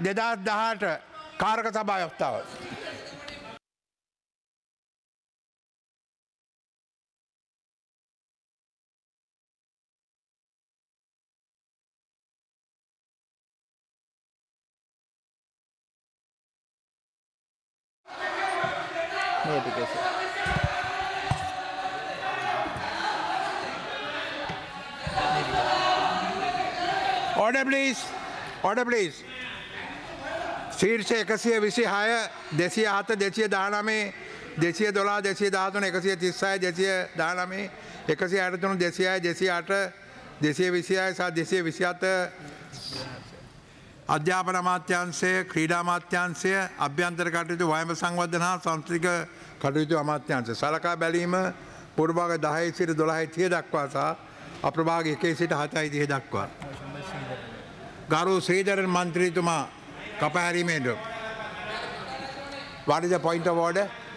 දෙදස් දහට කාරක සභායක්තාව. notification. ඕඩ පලිස් ඕඩ පලිස්. ශීර්ෂ එකසිය විසි හය දෙසිය හත දෙසිය දානමේ දෙසිය දොලා දෙසිය ධාතුන එකසිය තිස්සයි දෙසිය දානමේ එකසි අටතුනු දෙසියයි දෙසිය අට දෙසිය විසියයි සහ දෙසිය විසිහත අධ්‍යාපන අමාත්‍යන්සය ක්‍රීඩා අමාත්‍යන්සය අභ්‍යන්තර කටයුතු වයම සංවර්ධන හා සංස්ත්‍රික කටයුතු අමාත්‍යන්ස සලකා බැලීම පුරභාග දහයි සිට දොළහයි තිය දක්වා සහ අප්‍රභාග එකේ සිට හතයි දිහ දක්වා. ගරු සේදරන් මන්ත්‍රීතුමා කපහැරීමේට වරිද පොයින්ට වෝඩ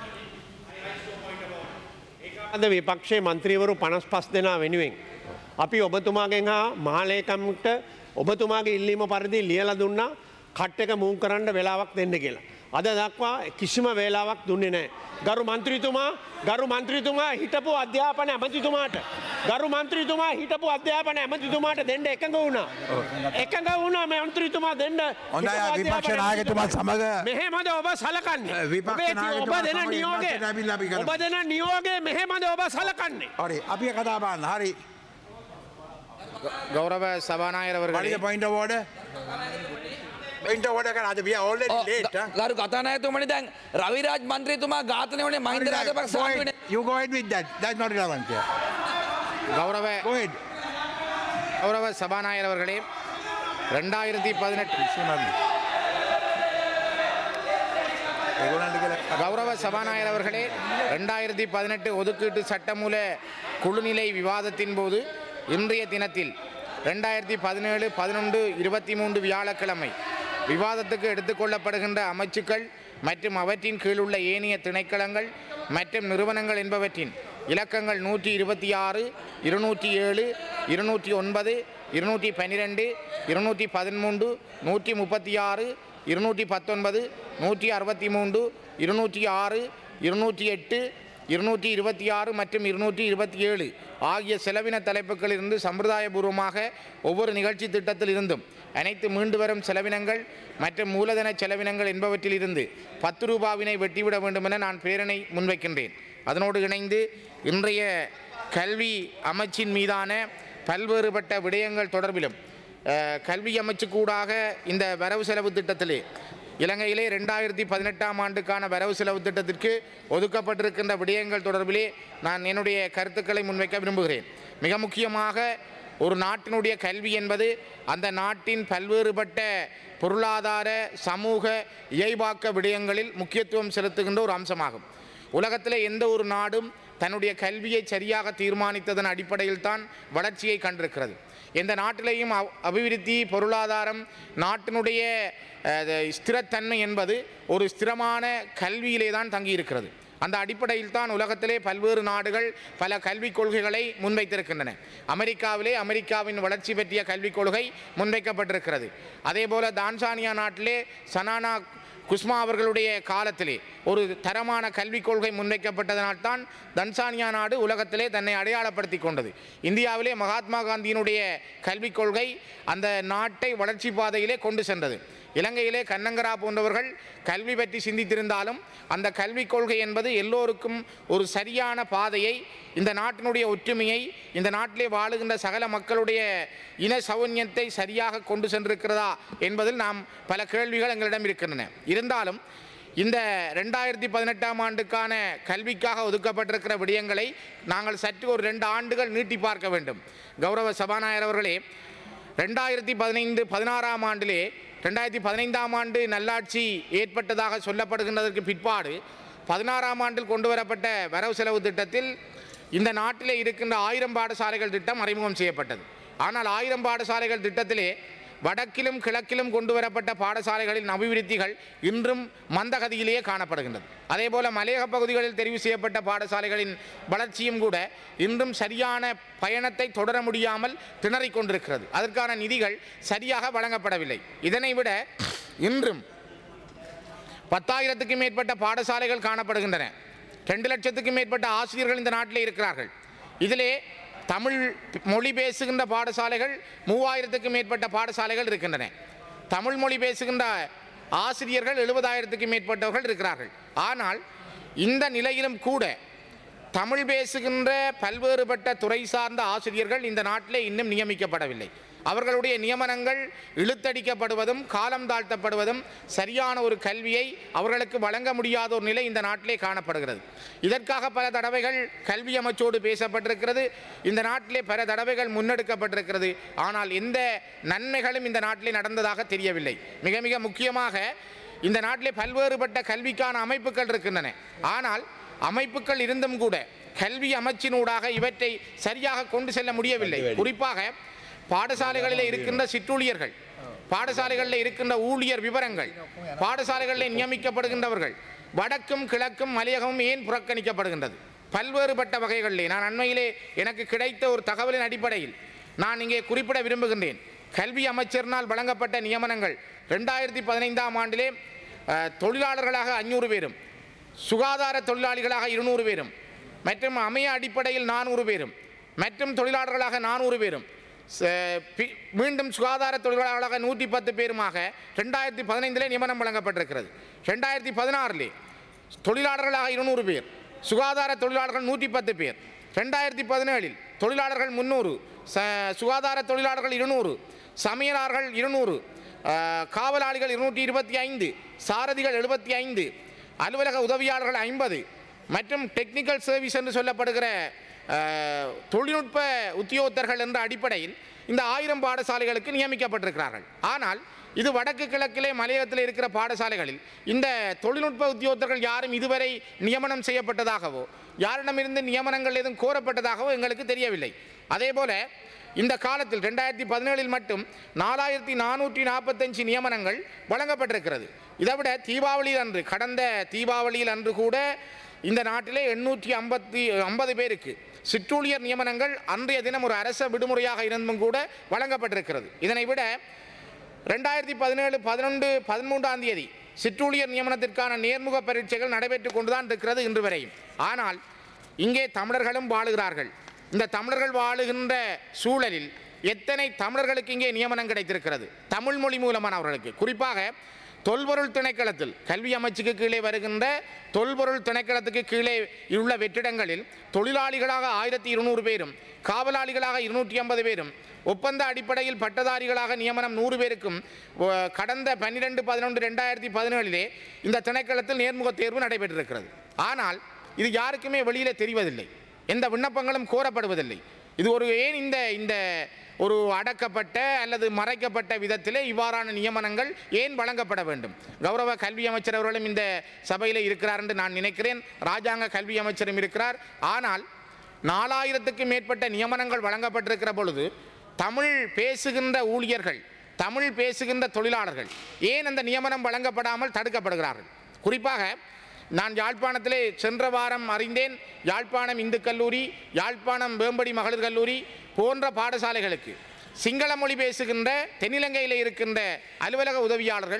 අද විපක්ෂයේ මන්ත්‍රීවරු පනස් පස් දෙනා වෙනුවෙන්. අපි ඔබතුමාගෙන් හා මහලේකම්ට ඔබතුමාගේ ඉල්ලීම පරිදි ලියල දුන්නා කට්ට එක මූන් කරන්න වෙලාවක් දෙන්න කියලා. අද දක්වා කිසිම වේලාවක් දුන්නේ නෑ. ගරු මන්ත්‍රීතුමා ගරු මන්ත්‍රීතුමා හිටපු අධ්‍යාපන ඇමතිතුමාට. ගරු මන්ත්‍රීතුමා හිටපු අධ්‍යාපන ඇමතිතුමාට දෙන්න එකඟ වුණා. එකඟ වුණා මන්ත්‍රීතුමා දෙන්න හොඳයි, හිටපු විපක්ෂ අධ්‍යාපන නායකතුමා සමග- මෙහෙමද ඔබ සලකන්නේ විපක්ෂ ඔබේ ති- ඔබ නායකතුමා දෙන සමග නියෝගය විපක්ෂ නායකතුමා අපි කරමු. ඔබ දෙන නියෝගේ මෙහෙමද ඔබ සලකන්නේ. හරි අපි කතාබන්න හරි ගෞරව සභානායකර වරිද වර්ගයේ පොයින්ට වෝඩ පොයින්ට වෝඩ කර අද බිය ඕල්ඩ ලේට ගරු කතානායතුමනි දැන් රවිරාජ් මන්ත්‍රීතුමා ඝාතනය වනේ මහින්ද රාජපක්ෂ ආණ්ඩුවේ You go ahead with that. That's not relevant here. கௌரவ Go ahead. கௌரவ சபாநாயகர் அவர்களே ரெண்டாயிரத்தி பதினெட்டு ඒගොල්ලන්ට කියලා கௌரவ சபாநாயகர் அவர்களே ரெண்டாயிரத்தி பதினெட்டு ஒதுக்கீட்டு சட்டமூல குழுநிலை விவாதத்தின் போது இன்றைய தினத்தில் ரெண்டாயிரத்தி பதினேழு பதினொன்று இருபத்தி மூன்று வியாழக்கிழமை விவாதத்துக்கு எடுத்துக்கொள்ளப்படுகின்ற அமைச்சுக்கள் மற்றும் அவற்றின் கீழுள்ள ஏனைய திணைக்களங்கள் மற்றும் நிறுவனங்கள் என்பவற்றின் இலக்கங்கள் நூற்றி இருபத்தி ஆறு இருநூற்றி ஏழு இருநூற்றி ஒன்பது இருநூற்றி பன்னிரெண்டு இருநூற்றி பதிமூன்று நூற்றி முப்பத்தி ஆறு இருநூற்றி பத்தொன்பது நூற்றி அறுபத்தி மூன்று இருநூற்றி ஆறு இருநூற்றி எட்டு இருநூற்றி இருபத்தி ஆறு மற்றும் இருநூற்றி இருபத்தி ஏழு ஆகிய செலவின தலைப்புகளிலிருந்து சம்பிரதாயபூர்வமாக ஒவ்வொரு நிகழ்ச்சி திட்டத்தில் இருந்தும் அனைத்து மீண்டு வரும் செலவினங்கள் மற்றும் மூலதன செலவினங்கள் என்பவற்றிலிருந்து பத்து ரூபாவினை வெட்டிவிட வேண்டும் என நான் பிரேரணை முன்வைக்கின்றேன் அதனோடு இணைந்து இன்றைய கல்வி அமைச்சின் மீதான பல்வேறுபட்ட விடயங்கள் தொடர்பிலும் அஹ், கல்வி அமைச்சுக்கூடாக இந்த வரவு செலவு திட்டத்திலே இலங்கையிலே ரெண்டாயிரத்தி பதினெட்டாம் ஆண்டுக்கான வரவு செலவு திட்டத்திற்கு ஒதுக்கப்பட்டிருக்கின்ற விடயங்கள் தொடர்பிலே நான் என்னுடைய கருத்துக்களை முன்வைக்க விரும்புகிறேன் மிக முக்கியமாக ஒரு நாட்டினுடைய கல்வி என்பது அந்த நாட்டின் பல்வேறுபட்ட பொருளாதார சமூக இயல்பாக்க விடயங்களில் முக்கியத்துவம் செலுத்துகின்ற ஒரு அம்சமாகும் உலகத்தில் எந்த ஒரு நாடும் தன்னுடைய கல்வியை சரியாக தீர்மானித்ததன் அடிப்படையில் தான் வளர்ச்சியை கண்டிருக்கிறது எந்த நாட்டிலேயும் அவ்- அபிவிருத்தி பொருளாதாரம் நாட்டினுடைய அஹ், ஸ்திரத்தன்மை என்பது ஒரு ஸ்திரமான கல்வியிலே தான் தங்கியிருக்கிறது அந்த அடிப்படையில் தான் உலகத்திலே பல்வேறு நாடுகள் பல கல்விக் கொள்கைகளை முன்வைத்திருக்கின்றன அமெரிக்காவிலே அமெரிக்காவின் வளர்ச்சி பற்றிய கல்விக் கொள்கை முன்வைக்கப்பட்டிருக்கிறது அதேபோல தான்சானியா நாட்டிலே சனானா குஸ்மா அவர்களுடைய காலத்திலே ஒரு தரமான கல்விக் கொள்கை முன்வைக்கப்பட்டதனால் தான் தன்சானியா நாடு உலகத்திலே தன்னை அடையாளப்படுத்தி கொண்டது இந்தியாவிலே மகாத்மா காந்தியினுடைய கல்விக் கொள்கை அந்த நாட்டை வளர்ச்சி பாதையிலே கொண்டு சென்றது இலங்கையிலே கண்ணங்கரா போன்றவர்கள் கல்வி பற்றி சிந்தித்திருந்தாலும் அந்த கல்விக் கொள்கை என்பது எல்லோருக்கும் ஒரு சரியான பாதையை இந்த நாட்டினுடைய ஒற்றுமையை இந்த நாட்டிலே வாழுகின்ற சகல மக்களுடைய இன சௌன்யத்தை சரியாக கொண்டு சென்றிருக்கிறதா என்பதில் நாம் பல கேள்விகள் எங்களிடம் இருக்கின்றன இருந்தாலும் இந்த ரெண்டாயிரத்தி பதினெட்டாம் ஆண்டுக்கான கல்விக்காக ஒதுக்கப்பட்டிருக்கிற விடயங்களை நாங்கள் சற்று ஒரு ரெண்டு ஆண்டுகள் நீட்டி பார்க்க வேண்டும் கௌரவ சபாநாயகர் அவர்களே ரெண்டாயிரத்தி பதினைந்து பதினாறாம் ஆண்டிலே ரெண்டாயிரத்தி பதினைந்தாம் ஆண்டு நல்லாட்சி ஏற்பட்டதாக சொல்லப்படுகின்றதற்கு பிற்பாடு பதினாறாம் ஆண்டில் கொண்டு வரப்பட்ட வரவு செலவு திட்டத்தில் இந்த நாட்டிலே இருக்கின்ற ஆயிரம் பாடசாலைகள் திட்டம் அறிமுகம் செய்யப்பட்டது ஆனால் ஆயிரம் பாடசாலைகள் திட்டத்திலே வடக்கிலும் கிழக்கிலும் கொண்டு வரப்பட்ட பாடசாலைகளின் அபிவிருத்திகள் இன்றும் மந்தகதியிலேயே காணப்படுகின்றது அதேபோல மலையக பகுதிகளில் தெரிவு செய்யப்பட்ட பாடசாலைகளின் வளர்ச்சியும் கூட இன்றும் சரியான பயணத்தை தொடர முடியாமல் திணறிக் கொண்டிருக்கிறது அதற்கான நிதிகள் சரியாக வழங்கப்படவில்லை இதனை விட இன்றும் பத்தாயிரத்துக்கும் மேற்பட்ட பாடசாலைகள் காணப்படுகின்றன ரெண்டு லட்சத்துக்கும் மேற்பட்ட ஆசிரியர்கள் இந்த நாட்டிலே இருக்கிறார்கள் இதிலே தமிழ் மொழி பேசுகின்ற பாடசாலைகள் மூவாயிரத்துக்கும் மேற்பட்ட பாடசாலைகள் இருக்கின்றன தமிழ் மொழி பேசுகின்ற ஆசிரியர்கள் எழுபதாயிரத்துக்கும் மேற்பட்டவர்கள் இருக்கிறார்கள் ஆனால் இந்த நிலையிலும் கூட தமிழ் பேசுகின்ற பல்வேறுபட்ட துறை சார்ந்த ஆசிரியர்கள் இந்த நாட்டிலே இன்னும் நியமிக்கப்படவில்லை அவர்களுடைய நியமனங்கள் இழுத்தடிக்கப்படுவதும் காலம் தாழ்த்தப்படுவதும் சரியான ஒரு கல்வியை அவர்களுக்கு வழங்க முடியாத ஒரு நிலை இந்த நாட்டிலே காணப்படுகிறது இதற்காக பல தடவைகள் கல்வி அமைச்சோடு பேசப்பட்டிருக்கிறது இந்த நாட்டிலே பல தடவைகள் முன்னெடுக்கப்பட்டிருக்கிறது ஆனால் எந்த நன்மைகளும் இந்த நாட்டிலே நடந்ததாக தெரியவில்லை மிக மிக முக்கியமாக இந்த நாட்டிலே பல்வேறுபட்ட கல்விக்கான அமைப்புகள் இருக்கின்றன ஆனால் அமைப்புகள் இருந்தும் கூட கல்வி அமைச்சினூடாக இவற்றை சரியாக கொண்டு செல்ல முடியவில்லை குறிப்பாக பாடசாலைகளில் இருக்கின்ற சிற்றூழியர்கள் பாடசாலைகளில் இருக்கின்ற ஊழியர் விவரங்கள் பாடசாலைகளில் நியமிக்கப்படுகின்றவர்கள் வடக்கும் கிழக்கும் மலையகமும் ஏன் புறக்கணிக்கப்படுகின்றது பல்வேறுபட்ட வகைகளிலே நான் அண்மையிலே எனக்கு கிடைத்த ஒரு தகவலின் அடிப்படையில் நான் இங்கே குறிப்பிட விரும்புகின்றேன் கல்வி அமைச்சரினால் வழங்கப்பட்ட நியமனங்கள் ரெண்டாயிரத்தி பதினைந்தாம் ஆண்டிலே அஹ், தொழிலாளர்களாக அஞ்சூறு பேரும் சுகாதார தொழிலாளிகளாக இருநூறு பேரும் மற்றும் அமைய அடிப்படையில் நானூறு பேரும் மற்றும் தொழிலாளர்களாக நானூறு பேரும் ச- பி- மீண்டும் சுகாதார தொழிலாளர்களாக நூற்றி பத்து பேருமாக ரெண்டாயிரத்தி பதினைந்திலே நியமனம் வழங்கப்பட்டிருக்கிறது ரெண்டாயிரத்தி பதினாறிலே தொழிலாளர்களாக இருநூறு பேர் சுகாதார தொழிலாளர்கள் நூற்றி பத்து பேர் ரெண்டாயிரத்தி பதினேழில் தொழிலாளர்கள் முந்நூறு ச சுகாதார தொழிலாளர்கள் இருநூறு சமையலாளர்கள் இருநூறு அஹ், காவலாளிகள் இருநூற்றி இருபத்தி ஐந்து சாரதிகள் எழுபத்தி ஐந்து அலுவலக உதவியாளர்கள் ஐம்பது மற்றும் டெக்னிக்கல் சர்வீஸ் என்று சொல்லப்படுகிற அஹ், தொழில்நுட்ப உத்தியோகத்தர்கள் என்ற அடிப்படையில் இந்த ஆயிரம் பாடசாலைகளுக்கு நியமிக்கப்பட்டிருக்கிறார்கள் ஆனால் இது வடக்கு கிழக்கிலே மலையகத்தில் இருக்கிற பாடசாலைகளில் இந்த தொழில்நுட்ப உத்தியோகத்தர்கள் யாரும் இதுவரை நியமனம் செய்யப்பட்டதாகவோ யாரிடமிருந்து நியமனங்கள் எதுவும் கோரப்பட்டதாகவோ எங்களுக்கு தெரியவில்லை அதேபோல இந்த காலத்தில் ரெண்டாயிரத்தி பதினேழில் மட்டும் நாலாயிரத்தி நானூற்றி நாற்பத்தஞ்சு நியமனங்கள் வழங்கப்பட்டிருக்கிறது இதைவிட தீபாவளி அன்று கடந்த தீபாவளியில் அன்று கூட இந்த நாட்டிலே எண்ணூற்றி ஐம்பத்தி ஐம்பது பேருக்கு சிற்றூழியர் நியமனங்கள் அன்றைய தினம் ஒரு அரச விடுமுறையாக இருந்தும் கூட வழங்கப்பட்டிருக்கிறது இதனை விட ரெண்டாயிரத்தி பதினேழு பதினொன்று பதிமூன்றாம் தேதி சிற்றூழியர் நியமனத்திற்கான நேர்முக பரீட்சைகள் நடைபெற்றுக் கொண்டுதான் இருக்கிறது இன்று வரையும் ஆனால் இங்கே தமிழர்களும் வாழுகிறார்கள் இந்த தமிழர்கள் வாழுகின்ற சூழலில் எத்தனை தமிழர்களுக்கு இங்கே நியமனம் கிடைத்திருக்கிறது தமிழ் மொழி மூலமானவர்களுக்கு குறிப்பாக தொல்பொருள் திணைக்களத்தில் கல்வி அமைச்சுக்கு கீழே வருகின்ற தொல்பொருள் திணைக்களத்துக்கு கீழே உள்ள வெற்றிடங்களில் தொழிலாளிகளாக ஆயிரத்தி இருநூறு பேரும் காவலாளிகளாக இருநூற்றி ஐம்பது பேரும் ஒப்பந்த அடிப்படையில் பட்டதாரிகளாக நியமனம் நூறு பேருக்கும் ஒ, கடந்த பன்னிரெண்டு பதினொன்று ரெண்டாயிரத்தி பதினேழிலே இந்த திணைக்களத்தில் நேர்முக தேர்வு நடைபெற்றிருக்கிறது ஆனால் இது யாருக்குமே வெளியிலே தெரிவதில்லை எந்த விண்ணப்பங்களும் கோரப்படுவதில்லை இது ஒரு ஏன் இந்த இந்த ஒரு அடக்கப்பட்ட அல்லது மறைக்கப்பட்ட விதத்திலே இவ்வாறான நியமனங்கள் ஏன் வழங்கப்பட வேண்டும் கௌரவ கல்வி அமைச்சர் அவர்களும் இந்த சபையில் இருக்கிறார் என்று நான் நினைக்கிறேன் ராஜாங்க கல்வி அமைச்சரும் இருக்கிறார் ஆனால் நாலாயிரத்துக்கும் மேற்பட்ட நியமனங்கள் வழங்கப்பட்டிருக்கிற பொழுது தமிழ் பேசுகின்ற ஊழியர்கள் தமிழ் பேசுகின்ற தொழிலாளர்கள் ஏன் அந்த நியமனம் வழங்கப்படாமல் தடுக்கப்படுகிறார்கள் குறிப்பாக நான் யாழ்ப்பாணத்திலே சென்ற வாரம் அறிந்தேன் யாழ்ப்பாணம் இந்து கல்லூரி யாழ்ப்பாணம் வேம்படி மகளிர் கல்லூரி போன்ற பாடசாலைகளுக்கு சிங்கள மொழி பேசுகின்ற தென்னிலங்கையில் இருக்கின்ற அலுவலக உதவியாளர்கள்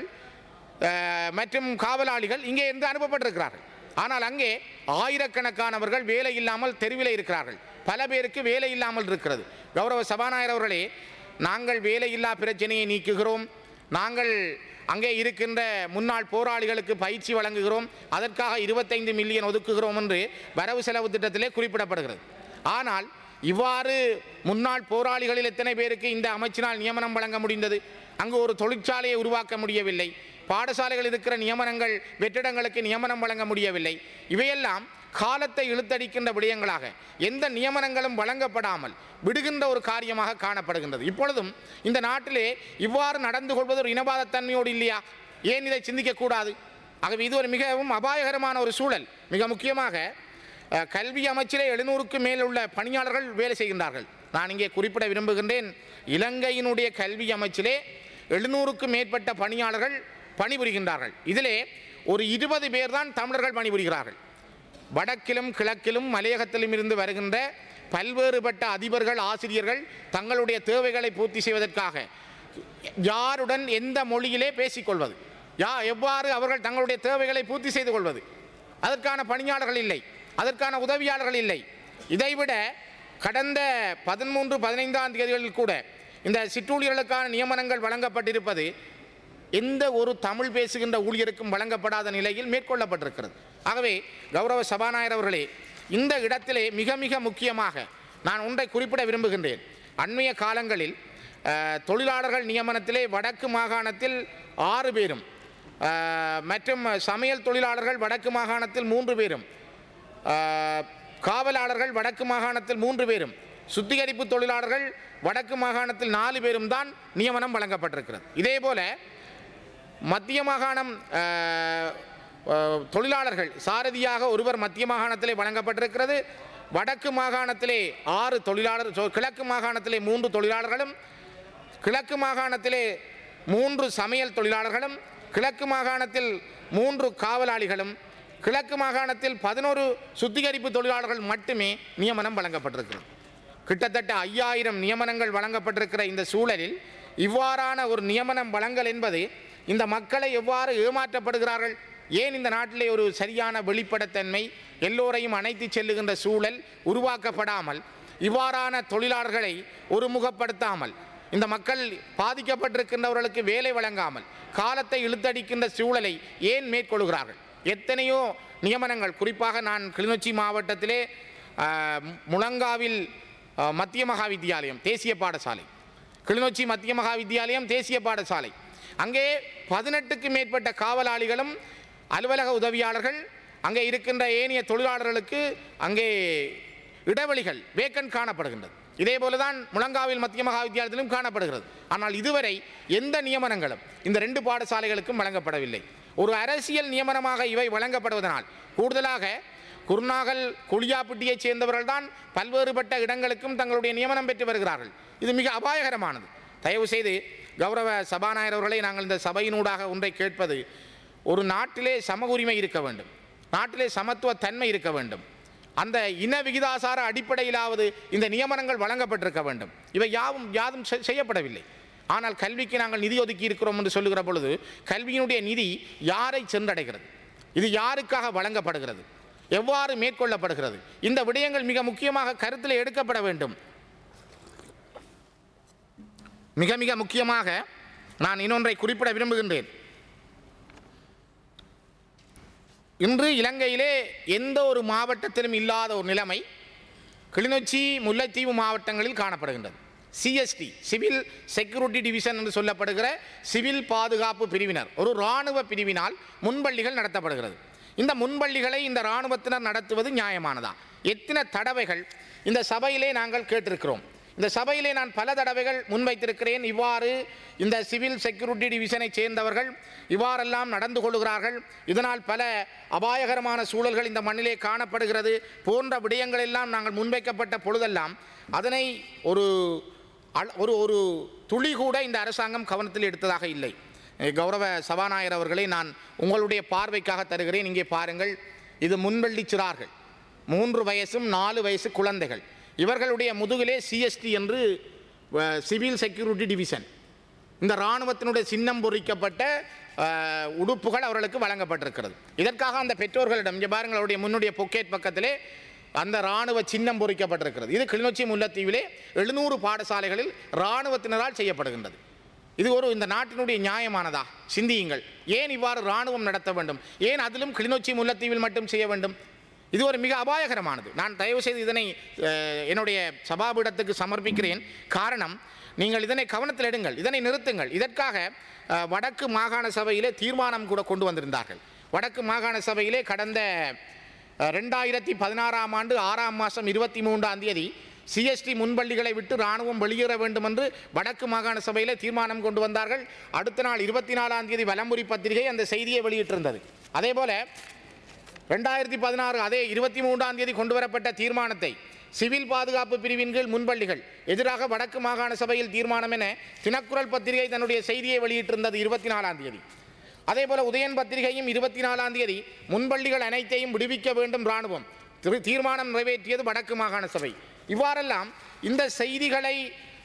அஹ், மற்றும் காவலாளிகள் இங்கே இருந்து அனுப்பப்பட்டிருக்கிறார்கள் ஆனால் அங்கே ஆயிரக்கணக்கானவர்கள் வேலை இல்லாமல் தெருவில் இருக்கிறார்கள் பல பேருக்கு வேலை இல்லாமல் இருக்கிறது கௌரவ சபாநாயகர் அவர்களே நாங்கள் வேலையில்லா பிரச்சனையை நீக்குகிறோம் நாங்கள் அங்கே இருக்கின்ற முன்னாள் போராளிகளுக்கு பயிற்சி வழங்குகிறோம் அதற்காக இருபத்தைந்து மில்லியன் ஒதுக்குகிறோம் என்று வரவு செலவு திட்டத்திலே குறிப்பிடப்படுகிறது ஆனால் இவ்வாறு முன்னாள் போராளிகளில் எத்தனை பேருக்கு இந்த அமைச்சினால் நியமனம் வழங்க முடிந்தது அங்கு ஒரு தொழிற்சாலையை உருவாக்க முடியவில்லை பாடசாலைகள் இருக்கிற நியமனங்கள் வெற்றிடங்களுக்கு நியமனம் வழங்க முடியவில்லை இவையெல்லாம் காலத்தை இழுத்தடிக்கின்ற விடயங்களாக எந்த நியமனங்களும் வழங்கப்படாமல் விடுகின்ற ஒரு காரியமாக காணப்படுகின்றது இப்பொழுதும் இந்த நாட்டிலே இவ்வாறு நடந்து கொள்வது ஒரு இனவாதத்தன்மையோடு இல்லையா ஏன் இதை சிந்திக்கக்கூடாது ஆகவே இது ஒரு மிகவும் அபாயகரமான ஒரு சூழல் மிக முக்கியமாக அஹ், கல்வி அமைச்சிலே எழுநூறுக்கு மேல் உள்ள பணியாளர்கள் வேலை செய்கின்றார்கள் நான் இங்கே குறிப்பிட விரும்புகின்றேன் இலங்கையினுடைய கல்வி அமைச்சிலே எழுநூறுக்கும் மேற்பட்ட பணியாளர்கள் பணிபுரிகின்றார்கள் இதிலே ஒரு இருபது பேர் தான் தமிழர்கள் பணிபுரிகிறார்கள் வடக்கிலும் கிழக்கிலும் மலையகத்திலும் இருந்து வருகின்ற பல்வேறுபட்ட அதிபர்கள் ஆசிரியர்கள் தங்களுடைய தேவைகளை பூர்த்தி செய்வதற்காக யாருடன் எந்த மொழியிலே பேசிக்கொள்வது யா எவ்வாறு அவர்கள் தங்களுடைய தேவைகளை பூர்த்தி செய்து கொள்வது அதற்கான பணியாளர்கள் இல்லை அதற்கான உதவியாளர்கள் இல்லை இதைவிட கடந்த பதிமூன்று பதினைந்தாம் தேதிகளில் கூட இந்த சிற்றூழியர்களுக்கான நியமனங்கள் வழங்கப்பட்டிருப்பது எந்த ஒரு தமிழ் பேசுகின்ற ஊழியருக்கும் வழங்கப்படாத நிலையில் மேற்கொள்ளப்பட்டிருக்கிறது ஆகவே கௌரவ சபாநாயகர் அவர்களே இந்த இடத்திலே மிக மிக முக்கியமாக நான் ஒன்றை குறிப்பிட விரும்புகின்றேன் அண்மைய காலங்களில் அஹ், தொழிலாளர்கள் நியமனத்திலே வடக்கு மாகாணத்தில் ஆறு பேரும் அஹ், மற்றும் சமையல் தொழிலாளர்கள் வடக்கு மாகாணத்தில் மூன்று பேரும் அஹ், காவலாளர்கள் வடக்கு மாகாணத்தில் மூன்று பேரும் சுத்திகரிப்பு தொழிலாளர்கள் வடக்கு மாகாணத்தில் நாலு பேரும் தான் நியமனம் வழங்கப்பட்டிருக்கிறது இதேபோல மத்திய மாகாணம் அஹ், அஹ், தொழிலாளர்கள் சாரதியாக ஒருவர் மத்திய மாகாணத்திலே வழங்கப்பட்டிருக்கிறது வடக்கு மாகாணத்திலே ஆறு தொழிலாளர் சொ- கிழக்கு மாகாணத்திலே மூன்று தொழிலாளர்களும் கிழக்கு மாகாணத்திலே மூன்று சமையல் தொழிலாளர்களும் கிழக்கு மாகாணத்தில் மூன்று காவலாளிகளும் கிழக்கு மாகாணத்தில் பதினோரு சுத்திகரிப்பு தொழிலாளர்கள் மட்டுமே நியமனம் வழங்கப்பட்டிருக்கிறது கிட்டத்தட்ட ஐயாயிரம் நியமனங்கள் வழங்கப்பட்டிருக்கிற இந்த சூழலில் இவ்வாறான ஒரு நியமனம் வழங்கல் என்பது இந்த மக்களை எவ்வாறு ஏமாற்றப்படுகிறார்கள் ஏன் இந்த நாட்டிலே ஒரு சரியான வெளிப்படைத்தன்மை எல்லோரையும் அணைத்து செல்லுகின்ற சூழல் உருவாக்கப்படாமல் இவ்வாறான தொழிலாளர்களை ஒருமுகப்படுத்தாமல் இந்த மக்கள் பாதிக்கப்பட்டிருக்கின்றவர்களுக்கு வேலை வழங்காமல் காலத்தை இழுத்தடிக்கின்ற சூழலை ஏன் மேற்கொள்கிறார்கள் எத்தனையோ நியமனங்கள் குறிப்பாக நான் கிளிநொச்சி மாவட்டத்திலே ஆஹ், முழங்காவில் ஆஹ், மத்திய மகா வித்தியாலயம் தேசிய பாடசாலை கிளிநொச்சி மத்திய மகா வித்தியாலயம் தேசிய பாடசாலை அங்கே பதினெட்டுக்கு மேற்பட்ட காவலாளிகளும் அலுவலக உதவியாளர்கள் அங்கே இருக்கின்ற ஏனைய தொழிலாளர்களுக்கு அங்கே இடைவெளிகள் வேக்கன் காணப்படுகின்றது இதே போலதான் முழங்காவில் மத்திய மகா வித்தியாலயத்திலும் காணப்படுகிறது ஆனால் இதுவரை எந்த நியமனங்களும் இந்த ரெண்டு பாடசாலைகளுக்கும் வழங்கப்படவில்லை ஒரு அரசியல் நியமனமாக இவை வழங்கப்படுவதனால் கூடுதலாக குருநாகல் குளியாப்பிட்டியைச் சேர்ந்தவர்கள் தான் பல்வேறுபட்ட இடங்களுக்கும் தங்களுடைய நியமனம் பெற்று வருகிறார்கள் இது மிக அபாயகரமானது தயவு செய்து கௌரவ சபாநாயகர் அவர்களை நாங்கள் இந்த சபையினூடாக ஒன்றை கேட்பது ஒரு நாட்டிலே சம உரிமை இருக்க வேண்டும் நாட்டிலே சமத்துவ தன்மை இருக்க வேண்டும் அந்த இன விகிதாசார அடிப்படையிலாவது இந்த நியமனங்கள் வழங்கப்பட்டிருக்க வேண்டும் இவை யாவும் யாதும் செ- செய்யப்படவில்லை ஆனால் கல்விக்கு நாங்கள் நிதி ஒதுக்கி இருக்கிறோம் என்று சொல்லுகிற பொழுது கல்வியினுடைய நிதி யாரை சென்றடைகிறது இது யாருக்காக வழங்கப்படுகிறது எவ்வாறு மேற்கொள்ளப்படுகிறது இந்த விடயங்கள் மிக முக்கியமாக கருத்தில் எடுக்கப்பட வேண்டும் மிக மிக முக்கியமாக நான் இன்னொன்றை குறிப்பிட விரும்புகின்றேன் இன்று இலங்கையிலே எந்த ஒரு மாவட்டத்திலும் இல்லாத ஒரு நிலைமை கிளிநொச்சி முல்லைத்தீவு மாவட்டங்களில் காணப்படுகின்றது சிஎஸ்டி சிவில் செக்யூரிட்டி டிவிஷன் என்று சொல்லப்படுகிற சிவில் பாதுகாப்பு பிரிவினர் ஒரு இராணுவ பிரிவினால் முன்பள்ளிகள் நடத்தப்படுகிறது இந்த முன்பள்ளிகளை இந்த இராணுவத்தினர் நடத்துவது நியாயமானதா எத்தனை தடவைகள் இந்த சபையிலே நாங்கள் கேட்டிருக்கிறோம் இந்த சபையிலே நான் பல தடவைகள் முன்வைத்திருக்கிறேன் இவ்வாறு இந்த சிவில் செக்யூரிட்டி டிவிஷனை சேர்ந்தவர்கள் இவ்வாறெல்லாம் நடந்து கொள்கிறார்கள் இதனால் பல அபாயகரமான சூழல்கள் இந்த மண்ணிலே காணப்படுகிறது போன்ற விடயங்கள் எல்லாம் நாங்கள் முன்வைக்கப்பட்ட பொழுதெல்லாம் அதனை ஒரு அல்- ஒரு ஒரு துளி கூட இந்த அரசாங்கம் கவனத்தில் எடுத்ததாக இல்லை அஹ் கௌரவ சபாநாயகர் அவர்களை நான் உங்களுடைய பார்வைக்காக தருகிறேன் இங்கே பாருங்கள் இது முன்வள்ளி சிறார்கள் மூன்று வயசும் நாலு வயசு குழந்தைகள் இவர்களுடைய முதுகிலே சிஎஸ்டி என்று அஹ், சிவில் செக்யூரிட்டி டிவிஷன் இந்த இராணுவத்தினுடைய சின்னம் பொறிக்கப்பட்ட அஹ், உடுப்புகள் அவர்களுக்கு வழங்கப்பட்டிருக்கிறது இதற்காக அந்த பெற்றோர்களிடம் இங்கே பாருங்கள் அவருடைய முன்னுடைய பொக்கெட் பக்கத்திலே அந்த இராணுவ சின்னம் பொறிக்கப்பட்டிருக்கிறது இது கிளிநொச்சி முல்லைத்தீவிலே எழுநூறு பாடசாலைகளில் இராணுவத்தினரால் செய்யப்படுகின்றது இது ஒரு இந்த நாட்டினுடைய நியாயமானதா சிந்தியுங்கள் ஏன் இவ்வாறு இராணுவம் நடத்த வேண்டும் ஏன் அதிலும் கிளிநொச்சி முல்லைத்தீவில் மட்டும் செய்ய வேண்டும் இது ஒரு மிக அபாயகரமானது நான் தயவு செய்து இதனை அஹ், என்னுடைய சபாபீடத்துக்கு சமர்ப்பிக்கிறேன் காரணம் நீங்கள் இதனை கவனத்தில் எடுங்கள் இதனை நிறுத்துங்கள் இதற்காக அஹ், வடக்கு மாகாண சபையிலே தீர்மானம் கூட கொண்டு வந்திருந்தார்கள் வடக்கு மாகாண சபையிலே கடந்த அஹ், ரெண்டாயிரத்தி பதினாறாம் ஆண்டு ஆறாம் மாதம் இருபத்தி மூன்றாம் தேதி சிஎஸ்டி முன்பள்ளிகளை விட்டு இராணுவம் வெளியேற வேண்டும் என்று வடக்கு மாகாண சபையிலே தீர்மானம் கொண்டு வந்தார்கள் அடுத்த நாள் இருபத்தி நாலாம் தேதி வலம்புரி பத்திரிகை அந்த செய்தியை வெளியிட்டிருந்தது அதேபோல ரெண்டாயிரத்தி பதினாறு அதே இருபத்தி மூன்றாம் தேதி கொண்டு வரப்பட்ட தீர்மானத்தை சிவில் பாதுகாப்பு பிரிவின் கீழ் முன்பள்ளிகள் எதிராக வடக்கு மாகாண சபையில் தீர்மானம் என தினக்குரல் பத்திரிகை தன்னுடைய செய்தியை வெளியிட்டிருந்தது இருபத்தி நாலாம் தேதி அதேபோல உதயன் பத்திரிகையும் இருபத்தி நாலாம் தேதி முன்பள்ளிகள் அனைத்தையும் விடுவிக்க வேண்டும் இராணுவம் திரு- தீர்மானம் நிறைவேற்றியது வடக்கு மாகாண சபை இவ்வாறெல்லாம் இந்த செய்திகளை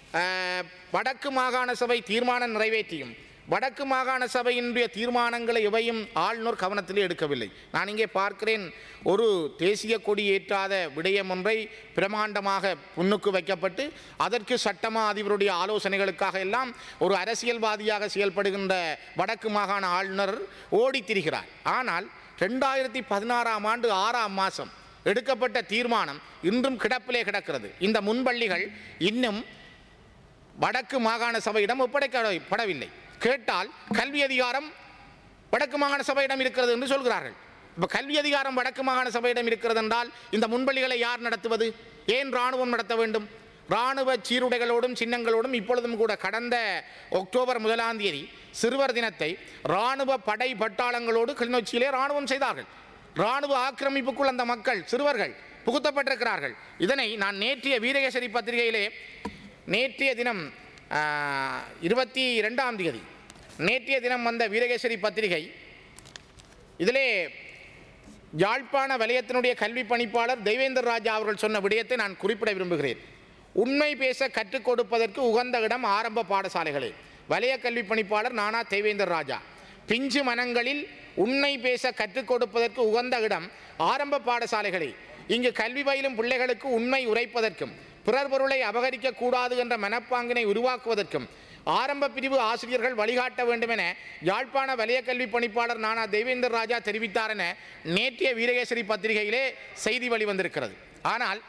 அஹ், வடக்கு மாகாண சபை தீர்மானம் நிறைவேற்றியும் வடக்கு மாகாண சபையினுடைய தீர்மானங்களை எவையும் ஆளுநர் கவனத்திலே எடுக்கவில்லை நான் இங்கே பார்க்கிறேன் ஒரு தேசிய கொடி ஏற்றாத விடயம் ஒன்றை பிரமாண்டமாக முன்னுக்கு வைக்கப்பட்டு அதற்கு சட்டமா அதிபருடைய ஆலோசனைகளுக்காக எல்லாம் ஒரு அரசியல்வாதியாக செயல்படுகின்ற வடக்கு மாகாண ஆளுநர் ஓடித் திரிகிறார் ஆனால் ரெண்டாயிரத்தி பதினாறாம் ஆண்டு ஆறாம் மாதம் எடுக்கப்பட்ட தீர்மானம் இன்றும் கிடப்பிலே கிடக்கிறது இந்த முன்பள்ளிகள் இன்னும் வடக்கு மாகாண சபையிடம் ஒப்படைக்கப்படவில்லை கேட்டால் கல்வி அதிகாரம் வடக்கு மாகாண சபையிடம் இருக்கிறது என்று சொல்கிறார்கள் இப்போ கல்வி அதிகாரம் வடக்கு மாகாண சபையிடம் இருக்கிறது என்றால் இந்த முன்பள்ளிகளை யார் நடத்துவது ஏன் இராணுவம் நடத்த வேண்டும் இராணுவ சீருடைகளோடும் சின்னங்களோடும் இப்பொழுதும் கூட கடந்த அக்டோபர் முதலாம் தேதி சிறுவர் தினத்தை இராணுவ படை பட்டாளங்களோடு கிளிநொச்சியிலே இராணுவம் செய்தார்கள் இராணுவ ஆக்கிரமிப்புக்குள் அந்த மக்கள் சிறுவர்கள் புகுத்தப்பட்டிருக்கிறார்கள் இதனை நான் நேற்றைய வீரகேசரி பத்திரிகையிலே நேற்றைய தினம் இருபத்தி ரெண்டாம் தேதி நேற்றைய தினம் வந்த வீரகேசரி பத்திரிகை இதிலே யாழ்ப்பாண வலயத்தினுடைய கல்வி பணிப்பாளர் தெய்வேந்தர் ராஜா அவர்கள் சொன்ன விடயத்தை நான் குறிப்பிட விரும்புகிறேன் உண்மை பேச கற்றுக் கொடுப்பதற்கு உகந்த இடம் ஆரம்ப பாடசாலைகளே வலய கல்வி பணிப்பாளர் நானா தேவேந்தர் ராஜா பிஞ்சு மனங்களில் உண்மை பேச கற்றுக் கொடுப்பதற்கு உகந்த இடம் ஆரம்ப பாடசாலைகளே இங்கு கல்வி பயிலும் பிள்ளைகளுக்கு உண்மை உரைப்பதற்கும் பிறர் பொருளை அபகரிக்க கூடாது என்ற மனப்பாங்கினை உருவாக்குவதற்கும் ஆரம்ப பிரிவு ஆசிரியர்கள் வழிகாட்ட வேண்டும் என யாழ்ப்பாண வலய கல்வி பணிப்பாளர் நானா தேவேந்தர் ராஜா தெரிவித்தார் என நேற்றைய வீரகேசரி பத்திரிகையிலே செய்தி வெளிவந்திருக்கிறது ஆனால்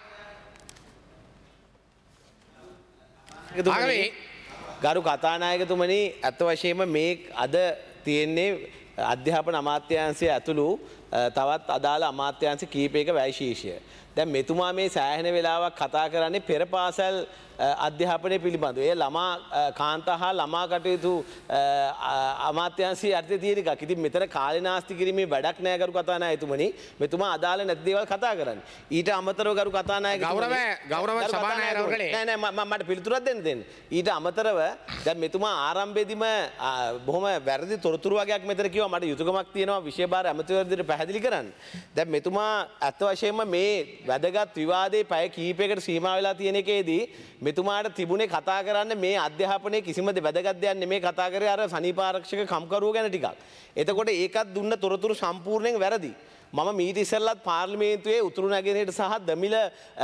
ஆகவே ගරු කතානායකතුමනි ඇත්ත වශයෙන්ම මේ අද තියෙන්නේ අධ්‍යාපන අමාත්‍යන්සය ඇතුළු අ, තවත් අදාළ අමාත්‍යන්ස කීපයක වැයිශීෂය. දැන් මෙතුමා මේ සෑහෙන වෙලාවක් කතා කරන්නේ පෙර පාසැල් අ, අධ්‍යාපනය පිළිබඳ. ඒ ළමා අ, කාන්ත හා ළමා කටයුතු අ, අ, අමාත්‍යන්සේ අර්ථ තියෙන එකක්. ඉතින් මෙතන කාලනාස්ති කිරීමේ වැඩක් නෑ ගරු කතානායකතුමනි. මෙතුමා අදාළ නැති දේවල් කතා කරන්නේ. ඊට අමතරව ගරු කතානායකතුමනි ගෞරව- ගෞරව ගරු සභානායක අවர்களே. නෑ නෑ ම- ම- මට පිළිතුරක් දෙන්න දෙන්න. ඊට අමතරව දැන් මෙතුමා ආරම්භයේදීම ආ, බොහොම වැරදි තොරතුරු වගේක් මෙතන කිව්වා මට යුතුයකමක් තියෙනවා විශේෂ ඇමතිවරදිට පැහැදිලි කරන්න. දැන් මෙතුමා ඇත්ත වශයෙන්ම මේ වැදගත් විවාදේ පැය කිහිපයකට සීමා වෙලා තියෙන එකේදී මෙතුමාට තිබුණේ කතා කරන්න මේ අධ්‍යාපනයේ කිසිම දේ වැදගත් දෙයක් නෙමේ කතා කරේ අර සනීපාරක්ෂක කම්කරුවෝ ගැන ටිකක්. එතකොට ඒකත් දුන්න තොරතුරු සම්පූර්ණයෙන් වැරදි. මම මීට ඉස්සෙල්ලත් පාර්ලිමේන්තුවේ උතුරු නැගෙනහිට සහ දමිළ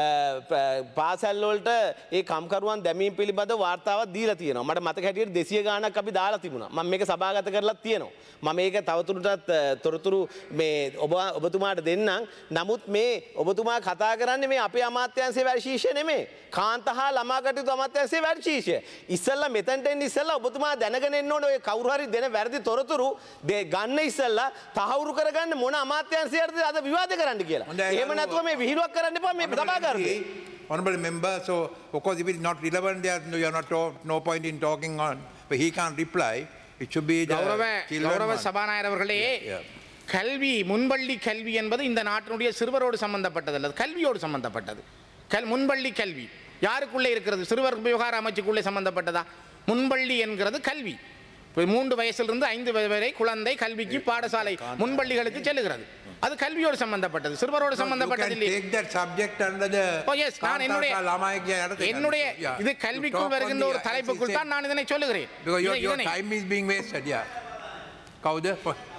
පාසැල්වලට ඒ කම්කරුවන් දැමීම් පිළිබඳ වාර්තාවක් දීලා තියෙනවා. මට මතක හැටියට 200 ගාණක් අපි දාලා තිබුණා. මම මේක සභාගත කරලා තියෙනවා. මම මේක තවදුරටත් අ, තොරතුරු මේ ඔබ ඔබතුමාට දෙන්නම්. නමුත් මේ ඔබතුමා කතා කරන්නේ මේ අපේ අමාත්‍යංශයේ වැඩ ශීර්ෂය නෙමෙයි. කාන්ත හා ළමා කටයුතු අමාත්‍යංශයේ වැඩ ශීර්ෂය. ඉස්සෙල්ලා මෙතනට එන්න ඉස්සෙල්ලා ඔබතුමා දැනගෙන එන්න ඕනේ ඔය කවුරු හරි දෙන වැරදි තොරතුරු දෙ- ගන්න ඉස්සෙල්ලා තහවුරු කරගන්න මොන අමාත්‍යංශයටද අද විවාද කරන්න කියලා. එහෙම නැතුව මේ විහිළුවක් කරන්න එපා මේ සභාගාරයේ. Honorable member, so of course if it's not relevant, there you are not to- no point in talking on, but he can't reply. It should be the கௌரவ children கௌரவ one. சபாநாயகர் அவர்களே yeah. கல்வி முன்பள்ளி கல்வி என்பது இந்த நாட்டினுடைய சிறுவரோடு சம்பந்தப்பட்டது அல்லது கல்வியோடு சம்பந்தப்பட்டது கல் முன்பள்ளி கல்வி யாருக்குள்ளே இருக்கிறது சிறுவர் விவகார அமைச்சுக்குள்ளே சம்பந்தப்பட்டதா முன்பள்ளி என்கிறது கல்வி இப்ப மூன்று வயசிலிருந்து ஐந்து வயது வரை குழந்தை கல்விக்கு பாடசாலை முன்பள்ளிகளுக்கு செல்லுகிறது அது கல்வியோடு சம்பந்தப்பட்டது சிறுவரோடு No, you சம்பந்தப்பட்டது can இல்லை take that subject under the Oh, yes, நான் என்னுடைய Kantaka Lamaya இடத்தை என்னுடைய Yeah. இது You கல்விக்குள் talk on வருகின்ற the- ஒரு as he தலைப்புக்குள் said, தான் நான் இதனை சொல்லுகிறேன் Because your, இதை- your இதனை- time is being wasted, yeah. කවුද?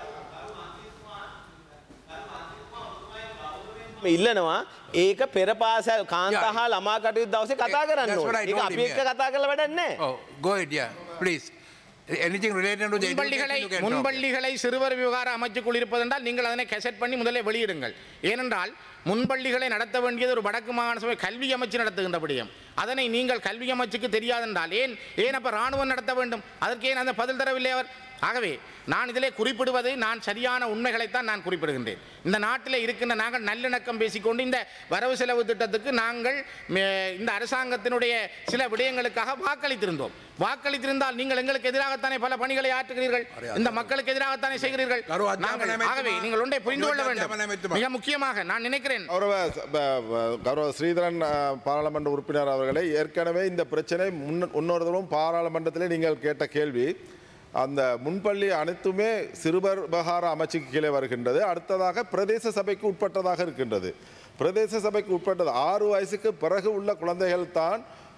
ඉල්ලනවා ඒක පෙර පාසැල් කාන්ත Yeah. හා ළමා කටයුතු දවසේ කතා කරන්න That's what I ඕනේ. ඒක told අපි him, එක්ක yeah. කතා කරලා වැඩක් නැහැ. Oh, go ahead, yeah, please. Anything related to the முன்பள்ளிகளை education you can talk. முன்பள்ளிகளை சிறுவர் விவகார அமைச்சுக்குள் இருப்பதென்றால் நீங்கள் அதனை கெசட் பண்ணி முதலே வெளியிடுங்கள் ஏனென்றால் முன்பள்ளிகளை நடத்த வேண்டியது ஒரு வடக்கு மாகாண சபை கல்வி அமைச்சு நடத்துகின்றபடியும் அதனை நீங்கள் கல்வி அமைச்சுக்கு தெரியாதென்றால் ஏன் ஏன் அப்ப ராணுவம் நடத்த வேண்டும் அதற்கு ஏன் அந்த பதில் தரவில்லை அவர் ஆகவே நான் இதிலே குறிப்பிடுவது நான் சரியான உண்மைகளைத்தான் நான் குறிப்பிடுகின்றேன் இந்த நாட்டில் இருக்கின்ற நாங்கள் நல்லிணக்கம் பேசிக்கொண்டு இந்த வரவு செலவு திட்டத்துக்கு நாங்கள் மே- இந்த அரசாங்கத்தினுடைய சில விடயங்களுக்காக வாக்களித்திருந்தோம் வாக்களித்திருந்தால் நீங்கள் எங்களுக்கு எதிராகத்தானே பல பணிகளை ஆற்றுகிறீர்கள் இந்த மக்களுக்கு எதிராகத்தானே செய்கிறீர்கள் கரு நாங்கள் அத்தியாபன ஆகவே அமைத்துமா? நீங்கள் ஒன்றை புரிந்து கொள்ள கரு வேண்டும் அத்தியாபன அமைத்துமா? மிக முக்கியமாக நான் நினைக்கிறேன் கௌரவ ப- ப- கௌரவ ஸ்ரீதரன் அஹ், பாராளுமன்ற உறுப்பினர் அவர்களை ஏற்கனவே இந்த பிரச்சனை முன்ன இன்னொரு தடவும் பாராளுமன்றத்திலே நீங்கள் கேட்ட கேள்வி அந்த முன்பள்ளி அனைத்துமே சிறுவர் விவகார அமைச்சுக்கு கீழே வருகின்றது அடுத்ததாக பிரதேச சபைக்கு உட்பட்டதாக இருக்கின்றது பிரதேச சபைக்கு உட்பட்டது ஆறு வயசுக்கு பிறகு உள்ள குழந்தைகள் தான்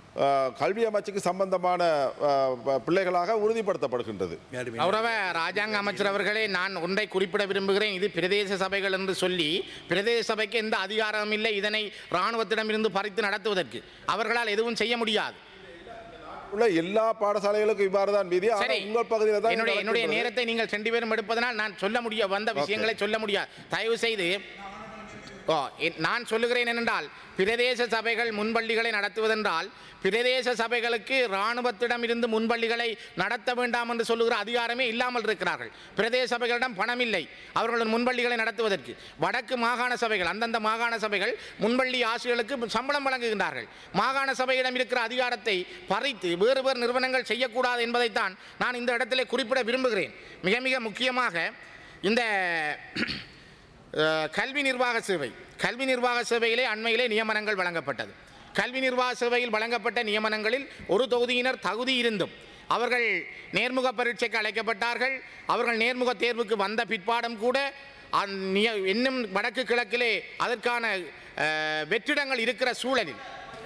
அஹ், கல்வி அமைச்சுக்கு சம்பந்தமான அஹ், ப- பிள்ளைகளாக உறுதிப்படுத்தப்படுகின்றது கௌரவ ராஜாங்க அமைச்சர் அவர்களே நான் ஒன்றை குறிப்பிட விரும்புகிறேன் இது பிரதேச சபைகள் என்று சொல்லி பிரதேச சபைக்கு எந்த அதிகாரமும் இல்லை இதனை இராணுவத்திடமிருந்து பறித்து நடத்துவதற்கு அவர்களால் எதுவும் செய்ய முடியாது உள்ள எல்லா பாடசாலைகளுக்கும் இவ்வாறு தான் விதி ஆனால் சரி உங்கள் பகுதியில் தான் என்னுடைய என்னுடைய நடக்கின்றது. நேரத்தை நீங்கள் ரெண்டு பேரும் எடுப்பதனால் நான் சொல்ல முடிய வந்த விஷயங்களை சொல்ல முடியாது தயவு செய்து ஓ எ- நான் சொல்லுகிறேன் என்னென்றால் பிரதேச சபைகள் முன்பள்ளிகளை நடத்துவதென்றால் பிரதேச சபைகளுக்கு இராணுவத்திடம் இருந்து முன்பள்ளிகளை நடத்த வேண்டாம் என்று சொல்லுகிற அதிகாரமே இல்லாமல் இருக்கிறார்கள் பிரதேச சபைகளிடம் பணம் இல்லை அவர்கள் முன்பள்ளிகளை நடத்துவதற்கு வடக்கு மாகாண சபைகள் அந்தந்த மாகாண சபைகள் முன்பள்ளி ஆசிரியர்களுக்கு சம்பளம் வழங்குகின்றார்கள் மாகாண சபையிடம் இருக்கிற அதிகாரத்தை பறித்து வேறு வேறு நிறுவனங்கள் செய்யக்கூடாது என்பதைத்தான் நான் இந்த இடத்திலே குறிப்பிட விரும்புகிறேன் மிக மிக முக்கியமாக இந்த அஹ், கல்வி நிர்வாக சேவை கல்வி நிர்வாக சேவையிலே அண்மையிலே நியமனங்கள் வழங்கப்பட்டது கல்வி நிர்வாக சேவையில் வழங்கப்பட்ட நியமனங்களில் ஒரு தொகுதியினர் தகுதி இருந்தும் அவர்கள் நேர்முக பரீட்சைக்கு அழைக்கப்பட்டார்கள் அவர்கள் நேர்முக தேர்வுக்கு வந்த பிற்பாடும் கூட அந் நிய- இன்னும் வடக்கு கிழக்கிலே அதற்கான அஹ், வெற்றிடங்கள் இருக்கிற சூழலில்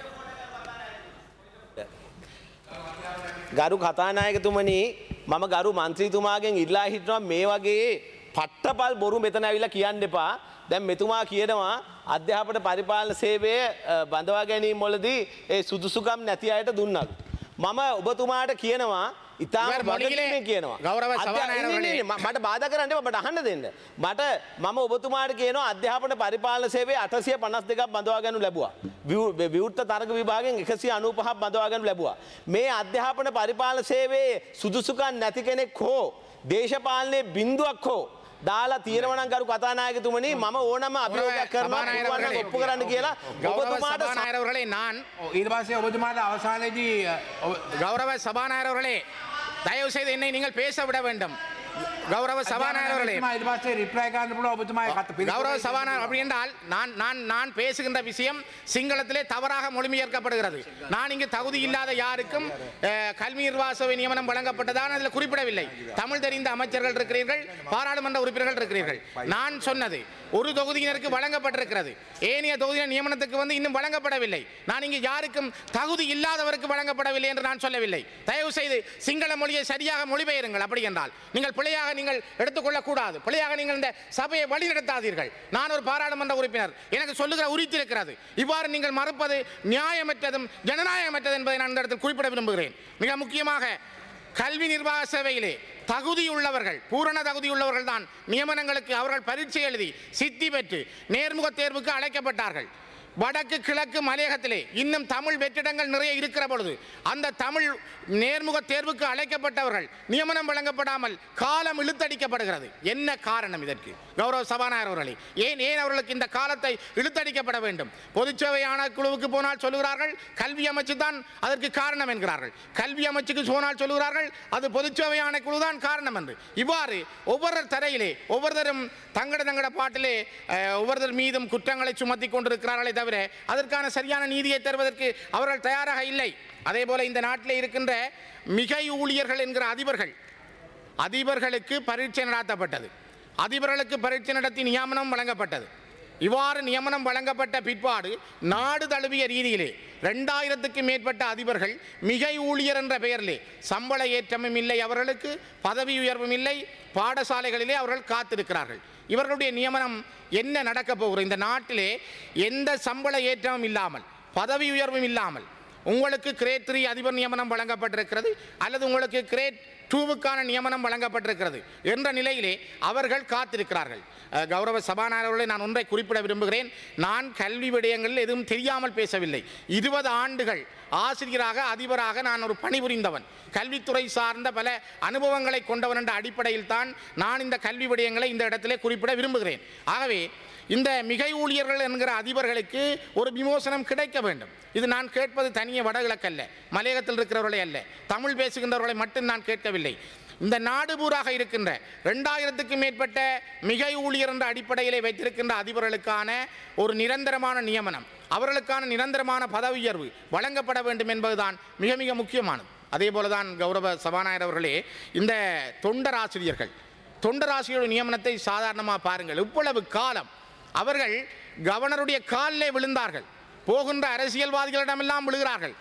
ගරු කතානායකතුමනි මම ගරු මන්ත්‍රීතුමාගෙන් ඉල්ලා හිටනවා මේ වගේ පට්ටපල් බොරු මෙතන ඇවිලා කියන්න එපා දැන් මෙතුමා කියනවා අධ්‍යාපන පරිපාලන සේවය අ, බඳවා ගැනීම වලදී ඒ සුදුසුකම් නැති අයට දුන්නක්. මම ඔබතුමාට කියනවා ඉතාම ඉවර මොඩිගිලේ වගකීමෙන් කියනවා. ගෞරව අධ්‍යා- සභානායක ඉන්නේ, ඉන්නේ, ම- මට බාධා කරන්න එපා, මට අහන්න දෙන්න. මට මම ඔබතුමාට කියනවා අධ්‍යාපන පරිපාලන සේවය 852ක් බඳවා ගන්නු ලැබුවා. විවෘ- විවෘත තරග විභාගයෙන් 195ක් බඳවා ගන්නු ලැබුවා. මේ අධ්‍යාපන පරිපාලන සේවයේ සුදුසුකම් නැති කෙනෙක් හෝ දේශපාලනයේ බිඳුවක් හෝ දාලා තියෙනවනම් ගරු කතානායකතුමනි මම ඕනම අභියෝගයක් කරනවා සභානායක පුළුවන් නම් අවர்களே. ඔප්පු කරන්න කියලා கௌரவ ඔබතුමාට சபாநாயகர் அவர்களே நான் ඊට පස්සේ ඔබතුමාට අවසානයේදී ඔබ- கௌரவ சபாநாயகர் அவர்களே தயவு செய்து என்னை நீங்கள் பேச விட வேண்டும் கௌரவ சபாநாயகர் அவர்களே ඊට පස්සේ රිප්ලයි කරන්න පුළුවන් ඔබතුමාගේ කත පිළිතුර கௌரவ දෙන්න சபாநாயகர் පුළුවන්. அப்படி என்றால் நான் நான் நான் பேசுகின்ற விஷயம் சிங்களத்திலே தவறாக மொழிபெயர்க்கப்படுகிறது நான் இங்கு தகுதி இல்லாத யாருக்கும் அஹ், கல்வி நிர்வாக சபை நியமனம் வழங்கப்பட்டதான் அதில் குறிப்பிடவில்லை தமிழ் தெரிந்த அமைச்சர்கள் இருக்கிறீர்கள் பாராளுமன்ற உறுப்பினர்கள் இருக்கிறீர்கள் நான் சொன்னது ஒரு தொகுதியினருக்கு வழங்கப்பட்டிருக்கிறது ஏனைய தொகுதியினர் நியமனத்துக்கு வந்து இன்னும் வழங்கப்படவில்லை நான் இங்கு யாருக்கும் தகுதி இல்லாதவருக்கு வழங்கப்படவில்லை என்று நான் சொல்லவில்லை தயவு செய்து சிங்கள மொழியை சரியாக மொழிபெயருங்கள் அப்படி என்றால் நீங்கள் பிழையாக நீங்கள் எடுத்துக்கொள்ளக் கூடாது பிழையாக நீங்கள் இந்த சபையை வழிநடத்தாதீர்கள் நான் ஒரு பாராளுமன்ற உறுப்பினர் எனக்கு சொல்லுகிற உரித்து இருக்கிறது இவ்வாறு நீங்கள் மறுப்பது நியாயமற்றதும் ஜனநாயகமற்றது என்பதை நான் இந்த இடத்தில் குறிப்பிட விரும்புகிறேன் மிக முக்கியமாக கல்வி நிர்வாக சேவையிலே தகுதியுள்ளவர்கள் பூரண தகுதியுள்ளவர்கள் தான் நியமனங்களுக்கு அவர்கள் பரீட்சை எழுதி சித்தி பெற்று நேர்முக தேர்வுக்கு அழைக்கப்பட்டார்கள் வடக்கு கிழக்கு மலையகத்திலே இன்னும் தமிழ் வெற்றிடங்கள் நிறைய இருக்கிற பொழுது அந்த தமிழ் நேர்முக தேர்வுக்கு அழைக்கப்பட்டவர்கள் நியமனம் வழங்கப்படாமல் காலம் இழுத்தடிக்கப்படுகிறது என்ன காரணம் இதற்கு கௌரவ சபாநாயகர் அவர்களே ஏன் ஏன் அவர்களுக்கு இந்த காலத்தை இழுத்தடிக்கப்பட வேண்டும் பொதுச்சேவை ஆணைக்குழுவுக்கு போனால் சொல்லுகிறார்கள் கல்வி அமைச்சு தான் அதற்கு காரணம் என்கிறார்கள் கல்வி அமைச்சுக்கு போனால் சொல்லுகிறார்கள் அது பொதுச்சேவை ஆணைக்குழு தான் காரணம் என்று இவ்வாறு ஒவ்வொரு தரையிலே ஒவ்வொருத்தரும் தங்கட தங்கட பாட்டிலே அஹ், ஒவ்வொருத்தர் மீதும் குற்றங்களை சுமத்தி கொண்டிருக்கிறார்களே தவிர அதற்கான சரியான நீதியை தருவதற்கு அவர்கள் தயாராக இல்லை அதே போல இந்த நாட்டில் இருக்கின்ற மிகை ஊழியர்கள் என்கிற அதிபர்கள் அதிபர்களுக்கு பரீட்சை நடத்தப்பட்டது அதிபர்களுக்கு பரீட்சை நடத்தி நியமனம் வழங்கப்பட்டது இவ்வாறு நியமனம் வழங்கப்பட்ட பிற்பாடு நாடு தழுவிய ரீதியிலே ரெண்டாயிரத்துக்கு மேற்பட்ட அதிபர்கள் மிகை ஊழியர் என்ற பெயரிலே சம்பள ஏற்றமும் இல்லை அவர்களுக்கு பதவி உயர்வும் இல்லை பாடசாலைகளிலே அவர்கள் காத்திருக்கிறார்கள் இவர்களுடைய நியமனம் என்ன நடக்கப் போகிறது இந்த நாட்டிலே எந்த சம்பள ஏற்றமும் இல்லாமல் பதவி உயர்வும் இல்லாமல் உங்களுக்கு கிரேட் த்ரீ அதிபர் நியமனம் வழங்கப்பட்டிருக்கிறது அல்லது உங்களுக்கு கிரேட் டூவுக்கான நியமனம் வழங்கப்பட்டிருக்கிறது என்ற நிலையிலே அவர்கள் காத்திருக்கிறார்கள் அஹ், கௌரவ சபாநாயகர்களை நான் ஒன்றை குறிப்பிட விரும்புகிறேன் நான் கல்வி விடயங்களில் எதுவும் தெரியாமல் பேசவில்லை இருபது ஆண்டுகள் ஆசிரியராக அதிபராக நான் ஒரு பணிபுரிந்தவன் கல்வித்துறை சார்ந்த பல அனுபவங்களை கொண்டவன் என்ற அடிப்படையில் தான் நான் இந்த கல்வி விடயங்களை இந்த இடத்திலே குறிப்பிட விரும்புகிறேன் ஆகவே இந்த மிகை ஊழியர்கள் என்கிற அதிபர்களுக்கு ஒரு விமோசனம் கிடைக்க வேண்டும் இது நான் கேட்பது தனியே வடகிழக்கல்ல மலையகத்தில் இருக்கிறவர்களை அல்ல தமிழ் பேசுகின்றவர்களை மட்டும் நான் கேட்கவில்லை இந்த நாடு பூராக இருக்கின்ற ரெண்டாயிரத்துக்கும் மேற்பட்ட மிகை ஊழியர் என்ற அடிப்படையிலே வைத்திருக்கின்ற அதிபர்களுக்கான ஒரு நிரந்தரமான நியமனம் அவர்களுக்கான நிரந்தரமான பதவி உயர்வு வழங்கப்பட வேண்டும் என்பதுதான் மிக மிக முக்கியமானது அதே போலதான் கௌரவ சபாநாயகர் அவர்களே இந்த தொண்டராசிரியர்கள் தொண்டராசிரியர் நியமனத்தை சாதாரணமாக பாருங்கள் இவ்வளவு காலம் அவர்கள் கவர்னருடைய காலிலே விழுந்தார்கள் போகின்ற அரசியல்வாதிகளிடமெல்லாம் விழுகிறார்கள்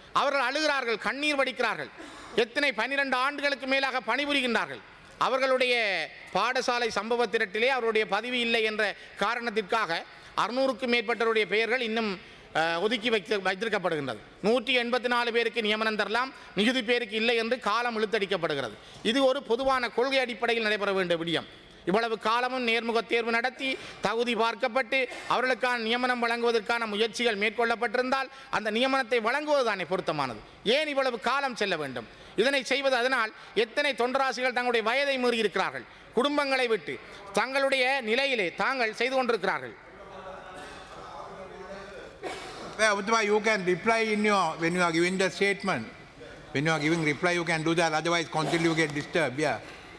அவர்கள் அழுகிறார்கள் கண்ணீர் வடிக்கிறார்கள் எத்தனை பன்னிரண்டு ஆண்டுகளுக்கு மேலாக பணிபுரிகின்றார்கள் அவர்களுடைய பாடசாலை சம்பவ திரட்டிலே அவருடைய பதிவு இல்லை என்ற காரணத்திற்காக அறுநூறுக்கும் மேற்பட்டவருடைய பெயர்கள் இன்னும் அஹ், ஒதுக்கி வைத்து வைத்திருக்கப்படுகின்றது நூற்றி எண்பத்தி நாலு பேருக்கு நியமனம் தரலாம் மிகுதி பேருக்கு இல்லை என்று காலம் இழுத்தடிக்கப்படுகிறது இது ஒரு பொதுவான கொள்கை அடிப்படையில் நடைபெற வேண்டிய விடியம் இவ்வளவு காலமும் நேர்முக தேர்வு நடத்தி தகுதி பார்க்கப்பட்டு அவர்களுக்கான நியமனம் வழங்குவதற்கான முயற்சிகள் மேற்கொள்ளப்பட்டிருந்தால் அந்த நியமனத்தை வழங்குவதுதானே பொருத்தமானது ஏன் இவ்வளவு காலம் செல்ல வேண்டும் இதனை செய்வது அதனால் எத்தனை தொண்டராசிகள் தங்களுடைய வயதை மீறி இருக்கிறார்கள் குடும்பங்களை விட்டு தங்களுடைய நிலையிலே தாங்கள் செய்து கொண்டிருக்கிறார்கள் Well, Obama, you can reply in your, when you are giving the statement. When you are giving reply, you can do that. Otherwise, continue you get disturbed. Yeah.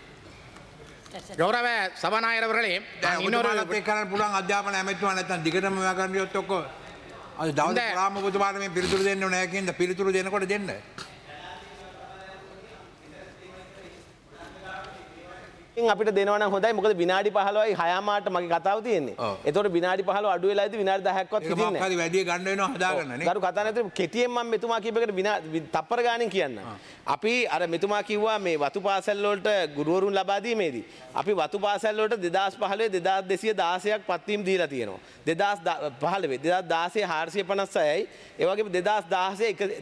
கௌரவ சபாநாயகர் அவர்களே நான் இன்னொரு ඔබතුමාලත් එක් කරන්න පුළුවන් අධ්‍යාපන ඇමතුවා නැත්නම් දිගටම මේවා කරන්න ගියොත් ඔක්කො අද දවස් හොඳයි. පුරාම ඔබතුමාට මේ පිළිතුරු දෙන්න ඕනේ කියනද පිළිතුරු දෙනකොට දෙන්න. ඉතින් අපිට දෙනවන හොඳයි මොකද විනාඩි පහලවයි හයාමාට මගේ කතාව තියෙන්නේ ඔව්. එතකොට විනාඩි පහල අඩු වෙලා ඉතින් විනාඩි 10ක්වත් ඒක හිටින්නේ මොකක් හරි වැඩි ගන්න වෙනවා හදාගන්න නේ. ගරු කතා නැතුව කෙටියෙන් මම මෙතුමා කියපේකට විනා වි- තප්පර ගාණෙන් කියන්න. අපි අර මෙතුමා කිව්වා මේ වතු පාසල් වලට ගුරුවරුන් ලබා දීමේදී අපි වතු පාසල් වලට 2015 2216ක් පත්වීම් දීලා තියෙනවා. 2015 2016 456යි ඒ වගේම 2016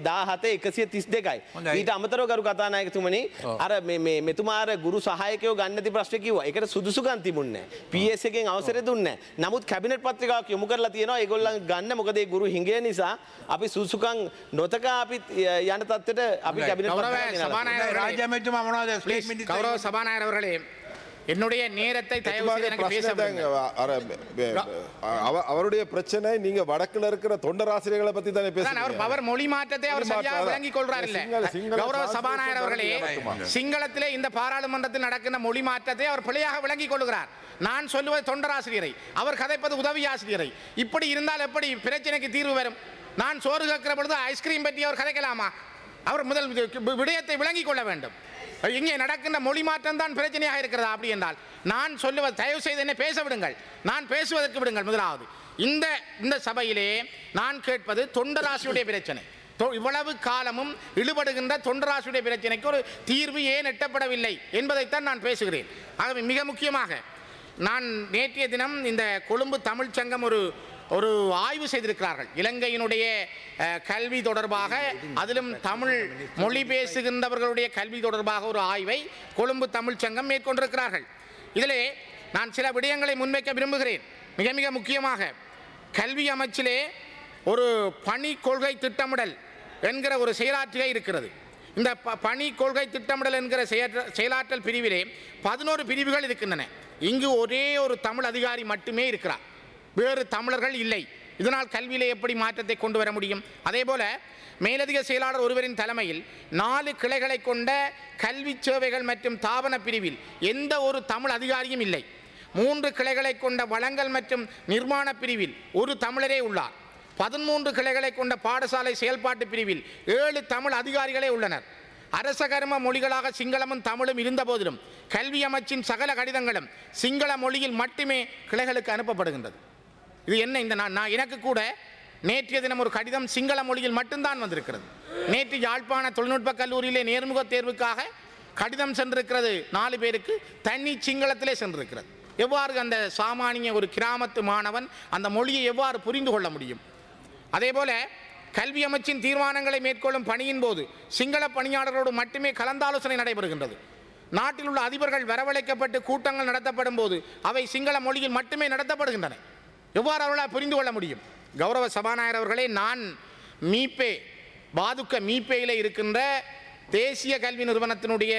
17 132යි. හොඳයි. ඊට අමතරව ගරු කතානායකතුමනි අර මේ මේ මෙතුමා අර ගුරු සහායකයෝ ගන්න නැති ප්‍රශ්නේ කිව්වා. ඒකට සුදුසුකම් තිබුණේ නැහැ. PS එකෙන් අවසරය දුන්නේ නැහැ. නමුත් කැබිනට් පත්‍රිකාවක් යොමු කරලා තියෙනවා ඒගොල්ලන් ගන්න මොකද ඒ ගුරු හිඟය නිසා අපි සුදුසුකම් නොතකා අපි යන තත්ත්වයට අපි හොඳයි. කැබිනට් கௌரவ පත්‍රිකාවක් ගෙනල්ලා சபாநாயகர் அவர்களே, රාජ්‍ය ඇමතුමා මොනවද please, statement கௌரவ சபாநாயகர் அவர்களே என்னுடைய நேரத்தை தயவு செய்து எத்துமாගේ எனக்கு பேச ප්‍රශ්නේ දැන් விடுங்கள். අර මේ- அவ- அவருடைய பிரச்சனை நீங்க வடக்குல இருக்கிற தொண்டராசிரியர்களை பத்தி தானே அதான் அவர் பேசுறீங்க அவர் மொழி மாற்றத்தை அவர் மொழி சரியாக மாற்றம் விளங்கிக் கொள்றார் இல்ல சிங்கள- சிங்கள கௌரவ சாஸ்திர சபாநாயகர் அவர்களே நடத்துமா? சிங்களத்திலே இந்த பாராளுமன்றத்தில் நடக்கின்ற மொழி மாற்றத்தை அவர் பிழையாக விளங்கிக் கொள்கிறார் நான் சொல்லுவது தொண்டராசிரியரை அவர் கதைப்பது உதவி ஆசிரியரை இப்படி இருந்தால் எப்படி பிரச்சனைக்கு தீர்வு வரும் நான் சோறு கேட்கிற பொழுது ஐஸ்கிரீம் பற்றி அவர் கதைக்கலாமா அவர் முதல் வி- விடயத்தை விளங்கிக் கொள்ள வேண்டும் இங்கே நடக்கின்ற மொழி மாற்றம் தான் பிரச்சனையாக இருக்கிறதா அப்படி என்றால் நான் சொல்லுவது தயவு செய்து என்னை பேச விடுங்கள் நான் பேசுவதற்கு விடுங்கள் முதலாவது இந்த இந்த சபையிலே நான் கேட்பது தொண்டராசியுடைய பிரச்சனை தொ- இவ்வளவு காலமும் இழுபடுகின்ற தொண்டராசியுடைய பிரச்சனைக்கு ஒரு தீர்வு ஏன் எட்டப்படவில்லை என்பதைத்தான் நான் பேசுகிறேன் ஆகவே மிக முக்கியமாக நான் நேற்றைய தினம் இந்த கொழும்பு தமிழ்ச் சங்கம் ஒரு ஒரு ஆய்வு செய்திருக்கிறார்கள் இலங்கையினுடைய அஹ், கல்வி தொடர்பாக அதிலும் தமிழ் மொழி பேசுகின்றவர்களுடைய கல்வி தொடர்பாக ஒரு ஆய்வை கொழும்பு தமிழ்ச் சங்கம் மேற்கொண்டிருக்கிறார்கள் இதிலே நான் சில விடயங்களை முன்வைக்க விரும்புகிறேன் மிக மிக முக்கியமாக கல்வி அமைச்சிலே ஒரு பணி கொள்கை திட்டமிடல் என்கிற ஒரு செயலாற்றுகை இருக்கிறது இந்த ப பணி கொள்கை திட்டமிடல் என்கிற செயற்ற செயலாற்றல் பிரிவிலே பதினோரு பிரிவுகள் இருக்கின்றன இங்கு ஒரே ஒரு தமிழ் அதிகாரி மட்டுமே இருக்கிறார் வேறு தமிழர்கள் இல்லை இதனால் கல்வியிலே எப்படி மாற்றத்தை கொண்டு வர முடியும் அதே போல மேலதிக செயலாளர் ஒருவரின் தலைமையில் நாலு கிளைகளை கொண்ட கல்வி சேவைகள் மற்றும் தாபன பிரிவில் எந்த ஒரு தமிழ் அதிகாரியும் இல்லை மூன்று கிளைகளை கொண்ட வளங்கள் மற்றும் நிர்மாண பிரிவில் ஒரு தமிழரே உள்ளார் பதிமூன்று கிளைகளை கொண்ட பாடசாலை செயல்பாட்டு பிரிவில் ஏழு தமிழ் அதிகாரிகளே உள்ளனர் அரச கர்ம மொழிகளாக சிங்களமும் தமிழும் இருந்த போதிலும் கல்வி அமைச்சின் சகல கடிதங்களும் சிங்கள மொழியில் மட்டுமே கிளைகளுக்கு அனுப்பப்படுகின்றது இது என்ன இந்த நான் நான் எனக்கு கூட நேற்றைய தினம் ஒரு கடிதம் சிங்கள மொழியில் மட்டும்தான் வந்திருக்கிறது நேற்று யாழ்ப்பாண தொழில்நுட்ப கல்லூரியிலே நேர்முக தேர்வுக்காக கடிதம் சென்றிருக்கிறது நாலு பேருக்கு தனி சிங்களத்திலே சென்றிருக்கிறது எவ்வாறு அந்த சாமானிய ஒரு கிராமத்து மாணவன் அந்த மொழியை எவ்வாறு புரிந்து கொள்ள முடியும் அதேபோல கல்வி அமைச்சின் தீர்மானங்களை மேற்கொள்ளும் பணியின் போது சிங்கள பணியாளர்களோடு மட்டுமே கலந்தாலோசனை நடைபெறுகின்றது நாட்டில் உள்ள அதிபர்கள் வரவழைக்கப்பட்டு கூட்டங்கள் நடத்தப்படும் போது அவை சிங்கள மொழியில் மட்டுமே நடத்தப்படுகின்றன எவ்வாறு அவர்களால் புரிந்து கொள்ள முடியும் கௌரவ சபாநாயகர் அவர்களே நான் மீபே பாதுக்க மீபேயில் இருக்கின்ற தேசிய கல்வி நிறுவனத்தினுடைய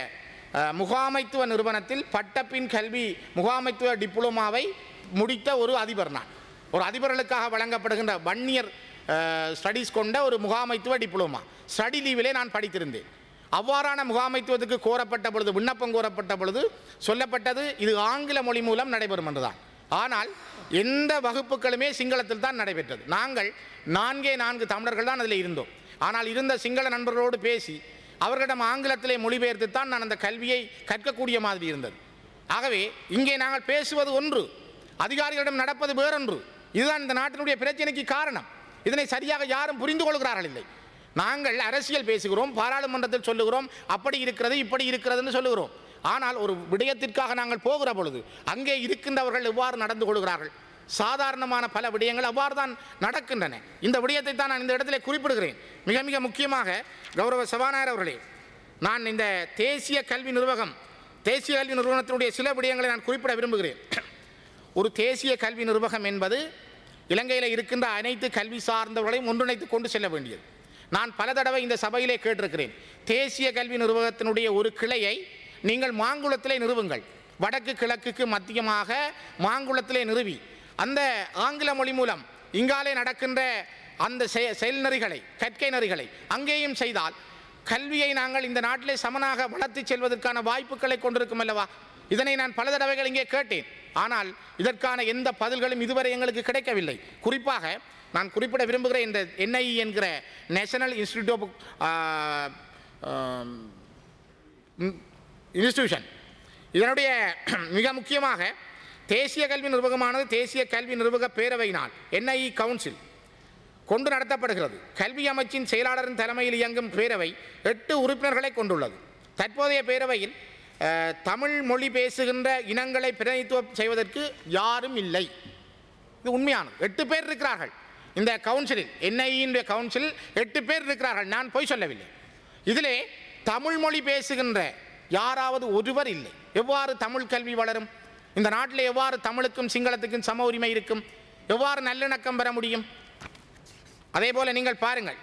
அஹ், முகாமைத்துவ நிறுவனத்தில் பட்டப்பின் கல்வி முகாமைத்துவ டிப்ளோமாவை முடித்த ஒரு அதிபர் நான் ஒரு அதிபர்களுக்காக வழங்கப்படுகின்ற ஒன் இயர் ஸ்டடீஸ் கொண்ட ஒரு முகாமைத்துவ டிப்ளோமா ஸ்டடி லீவிலே நான் படித்திருந்தேன் அவ்வாறான முகாமைத்துவத்துக்கு கோரப்பட்ட பொழுது விண்ணப்பம் கோரப்பட்ட பொழுது சொல்லப்பட்டது இது ஆங்கில மொழி மூலம் நடைபெறும் என்றுதான் ஆனால் எந்த வகுப்புகளுமே சிங்களத்தில் தான் நடைபெற்றது நாங்கள் நான்கே நான்கு தமிழர்கள் தான் அதில் இருந்தோம் ஆனால் இருந்த சிங்கள நண்பர்களோடு பேசி அவர்களிடம் ஆங்கிலத்திலே மொழிபெயர்த்து தான் நான் அந்த கல்வியை கற்கக்கூடிய மாதிரி இருந்தது ஆகவே இங்கே நாங்கள் பேசுவது ஒன்று அதிகாரிகளிடம் நடப்பது வேறொன்று இதுதான் இந்த நாட்டினுடைய பிரச்சனைக்கு காரணம் இதனை சரியாக யாரும் புரிந்து கொள்கிறார்கள் இல்லை நாங்கள் அரசியல் பேசுகிறோம் பாராளுமன்றத்தில் சொல்லுகிறோம் அப்படி இருக்கிறது இப்படி இருக்கிறதுன்னு சொல்லுகிறோம் ஆனால் ஒரு விடயத்திற்காக நாங்கள் போகிற பொழுது அங்கே இருக்கின்றவர்கள் எவ்வாறு நடந்து கொள்கிறார்கள் சாதாரணமான பல விடயங்கள் அவ்வாறு தான் நடக்கின்றன இந்த விடயத்தை தான் நான் இந்த இடத்திலே குறிப்பிடுகிறேன் மிக மிக முக்கியமாக கௌரவ சபாநாயகர் அவர்களே நான் இந்த தேசிய கல்வி நிர்வாகம் தேசிய கல்வி நிறுவனத்தினுடைய சில விடயங்களை நான் குறிப்பிட விரும்புகிறேன் ஒரு தேசிய கல்வி நிர்வாகம் என்பது இலங்கையில் இருக்கின்ற அனைத்து கல்வி சார்ந்தவர்களையும் ஒன்றிணைத்து கொண்டு செல்ல வேண்டியது நான் பல தடவை இந்த சபையிலே கேட்டிருக்கிறேன் தேசிய கல்வி நிர்வாகத்தினுடைய ஒரு கிளையை நீங்கள் மாங்குளத்திலே நிறுவுங்கள் வடக்கு கிழக்குக்கு மத்தியமாக மாங்குளத்திலே நிறுவி அந்த ஆங்கில மொழி மூலம் இங்காலே நடக்கின்ற அந்த செய- செயல் நெறிகளை கற்கை நெறிகளை அங்கேயும் செய்தால் கல்வியை நாங்கள் இந்த நாட்டிலே சமனாக வளர்த்து செல்வதற்கான வாய்ப்புகளை கொண்டிருக்கும் அல்லவா இதனை நான் பல தடவைகள் இங்கே கேட்டேன் ஆனால் இதற்கான எந்த பதில்களும் இதுவரை எங்களுக்கு கிடைக்கவில்லை குறிப்பாக நான் குறிப்பிட விரும்புகிற இந்த என்ஐஇ என்கிற நேஷனல் இன்ஸ்டிடியூட் ஆஃப் இன்ஸ்டிடியூஷன் இதனுடைய மிக முக்கியமாக தேசிய கல்வி நிர்வாகமானது தேசிய கல்வி நிர்வாக பேரவையினால் என்ஐஇ கவுன்சில் கொண்டு நடத்தப்படுகிறது கல்வி அமைச்சின் செயலாளரின் தலைமையில் இயங்கும் பேரவை எட்டு உறுப்பினர்களை கொண்டுள்ளது தற்போதைய பேரவையில் அஹ், தமிழ் மொழி பேசுகின்ற இனங்களை பிரதிநிதித்துவம் செய்வதற்கு யாரும் இல்லை இது உண்மையானது எட்டு பேர் இருக்கிறார்கள் இந்த கவுன்சிலில் என்ஐஇன் கவுன்சில் எட்டு பேர் இருக்கிறார்கள் நான் பொய் சொல்லவில்லை இதிலே தமிழ் மொழி பேசுகின்ற யாராவது ஒருவர் இல்லை எவ்வாறு தமிழ் கல்வி வளரும் இந்த நாட்டில் எவ்வாறு தமிழுக்கும் சிங்களத்துக்கும் சம உரிமை இருக்கும் எவ்வாறு நல்லிணக்கம் பெற முடியும் அதே போல நீங்கள் பாருங்கள்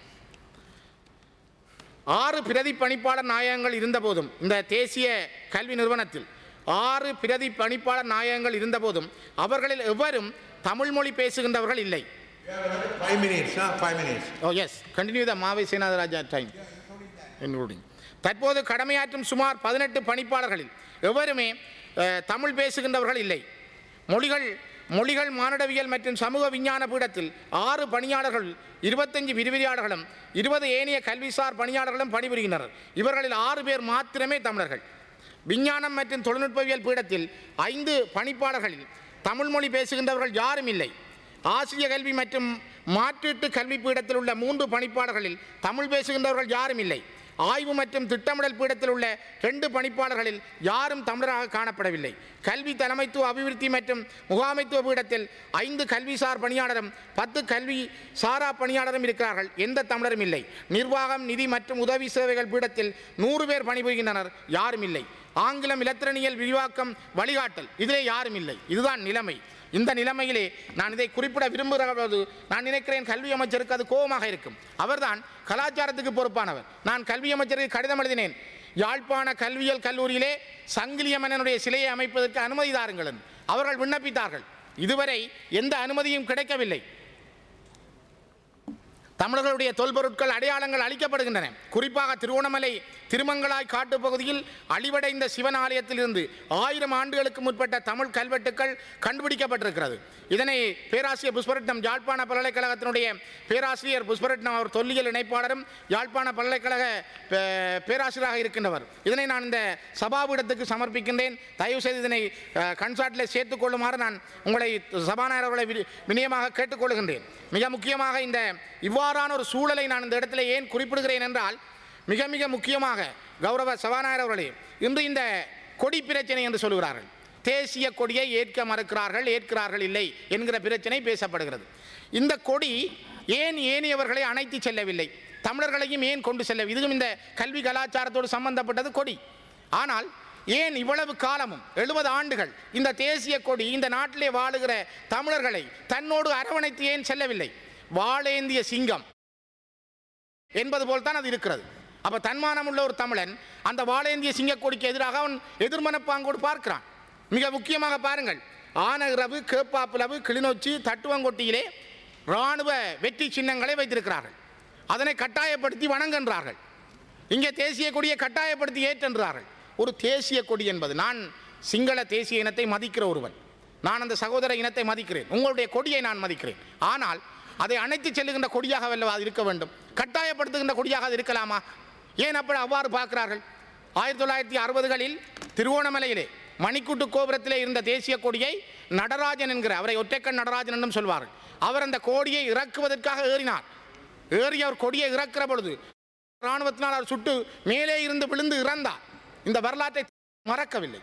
ஆறு பிரதி பணிப்பாளர் நாயகங்கள் இருந்தபோதும் இந்த தேசிய கல்வி நிறுவனத்தில் ஆறு பிரதி பணிப்பாளர் நாயகங்கள் இருந்தபோதும் அவர்களில் எவரும் தமிழ் மொழி பேசுகின்றவர்கள் இல்லை Five minutes, huh? Five minutes. Oh yes continue the Mavai Senathirajah time including தற்போது கடமையாற்றும் சுமார் பதினெட்டு பணிப்பாளர்களில் எவருமே அஹ், தமிழ் பேசுகின்றவர்கள் இல்லை மொழிகள் மொழிகள் மானுடவியல் மற்றும் சமூக விஞ்ஞான பீடத்தில் ஆறு பணியாளர்கள் இருபத்தஞ்சு விரிவிரியாளர்களும் இருபது ஏனைய கல்விசார் பணியாளர்களும் பணிபுரிகின்றனர் இவர்களில் ஆறு பேர் மாத்திரமே தமிழர்கள் விஞ்ஞானம் மற்றும் தொழில்நுட்பவியல் பீடத்தில் ஐந்து பணிப்பாளர்களில் தமிழ் மொழி பேசுகின்றவர்கள் யாரும் இல்லை ஆசிரிய கல்வி மற்றும் மாற்றீட்டு கல்வி பீடத்தில் உள்ள மூன்று பணிப்பாளர்களில் தமிழ் பேசுகின்றவர்கள் யாரும் இல்லை ஆய்வு மற்றும் திட்டமிடல் பீடத்தில் உள்ள ரெண்டு பணிப்பாளர்களில் யாரும் தமிழராக காணப்படவில்லை கல்வி தலைமைத்துவ அபிவிருத்தி மற்றும் முகாமைத்துவ பீடத்தில் ஐந்து கல்விசார் பணியாளரும் பத்து கல்வி சாரா பணியாளரும் இருக்கிறார்கள் எந்த தமிழரும் இல்லை நிர்வாகம் நிதி மற்றும் உதவி சேவைகள் பீடத்தில் நூறு பேர் பணிபுரிகின்றனர் யாரும் இல்லை ஆங்கிலம் இலத்திரனியல் விரிவாக்கம் வழிகாட்டல் இதிலே யாரும் இல்லை இதுதான் நிலைமை இந்த நிலைமையிலே நான் இதை குறிப்பிட விரும்புகிற போது நான் நினைக்கிறேன் கல்வி அமைச்சருக்கு அது கோபமாக இருக்கும் அவர்தான் கலாச்சாரத்துக்கு பொறுப்பானவர் நான் கல்வி அமைச்சருக்கு கடிதம் எழுதினேன் யாழ்ப்பாண கல்வியியல் கல்லூரியிலே சங்கிலியம்மனுடைய சிலையை அமைப்பதற்கு அனுமதி தாருங்கள் என்று. அவர்கள் விண்ணப்பித்தார்கள் இதுவரை எந்த அனுமதியும் கிடைக்கவில்லை தமிழர்களுடைய தொல்பொருட்கள் அடையாளங்கள் அளிக்கப்படுகின்றன குறிப்பாக திருவோணமலை திருமங்கலாய் காட்டுப் பகுதியில் அழிவடைந்த சிவன் ஆலயத்திலிருந்து ஆயிரம் ஆண்டுகளுக்கு முற்பட்ட தமிழ் கல்வெட்டுக்கள் கண்டுபிடிக்கப்பட்டிருக்கிறது இதனை பேராசிரியர் புஷ்பரட்னம் யாழ்ப்பாண பல்கலைக்கழகத்தினுடைய பேராசிரியர் புஷ்பரட்னம் அவர் தொல்லியல் இணைப்பாளரும் யாழ்ப்பாண பல்கலைக்கழக பே- பேராசிரியராக இருக்கின்றவர் இதனை நான் இந்த சபாபீடத்துக்கு சமர்ப்பிக்கின்றேன் தயவு செய்து இதனை அஹ், கன்சார்ட்டில் சேர்த்துக் கொள்ளுமாறு நான் உங்களை சபாநாயகர் அவர்களை வி- வினயமாக கேட்டுக்கொள்கின்றேன் மிக முக்கியமாக இந்த இவ்வாறான ஒரு சூழலை நான் இந்த இடத்துல ஏன் குறிப்பிடுகிறேன் என்றால் மிக மிக முக்கியமாக கௌரவ சபாநாயகர் அவர்களே இன்று இந்த கொடி பிரச்சனை என்று சொல்கிறார்கள் தேசிய கொடியை ஏற்க மறுக்கிறார்கள் ஏற்கிறார்கள் இல்லை என்கிற பிரச்சனை பேசப்படுகிறது இந்த கொடி ஏன் ஏனையவர்களை அணைத்து செல்லவில்லை தமிழர்களையும் ஏன் கொண்டு செல்ல இதுவும் இந்த கல்வி கலாச்சாரத்தோடு சம்பந்தப்பட்டது கொடி ஆனால் ஏன் இவ்வளவு காலமும் எழுபது ஆண்டுகள் இந்த தேசிய கொடி இந்த நாட்டிலே வாழுகிற தமிழர்களை தன்னோடு அரவணைத்து ஏன் செல்லவில்லை வாளேந்திய சிங்கம் என்பது போல்தான் அது இருக்கிறது அப்ப தன்மானம் உள்ள ஒரு தமிழன் அந்த வாளேந்திய சிங்கக்கொடிக்கு எதிராக அவன் எதிர்மனப்பாங்கோடு பார்க்கிறான் மிக முக்கியமாக பாருங்கள் ஆனகிரவு கேப்பாப்புலவு கிளிநொச்சி தட்டுவங்கொட்டியிலே இராணுவ வெற்றி சின்னங்களை வைத்திருக்கிறார்கள் அதனை கட்டாயப்படுத்தி வணங்குகின்றார்கள் இங்கே தேசிய கொடியை கட்டாயப்படுத்தி ஏற்றென்றார்கள் ஒரு தேசிய கொடி என்பது நான் சிங்கள தேசிய இனத்தை மதிக்கிற ஒருவன் நான் அந்த சகோதர இனத்தை மதிக்கிறேன் உங்களுடைய கொடியை நான் மதிக்கிறேன் ஆனால் அதை அணைத்து செல்லுகின்ற கொடியாக வல்லவா அது இருக்க வேண்டும் கட்டாயப்படுத்துகின்ற கொடியாக அது இருக்கலாமா ஏன் அப்படி அவ்வாறு பார்க்கிறார்கள் ஆயிரத்தி தொள்ளாயிரத்தி அறுபதுகளில் திருவோணமலையிலே மணிக்கூட்டு கோபுரத்திலே இருந்த தேசிய கொடியை நடராஜன் என்கிற அவரை ஒற்றைக்கண் நடராஜன் என்றும் சொல்வார்கள் அவர் அந்த கோடியை இறக்குவதற்காக ஏறினார் ஏறி அவர் கொடியை இறக்கிற பொழுது இராணுவத்தினால் அவர் சுட்டு மேலே இருந்து விழுந்து இறந்தார் இந்த வரலாற்றை மறக்கவில்லை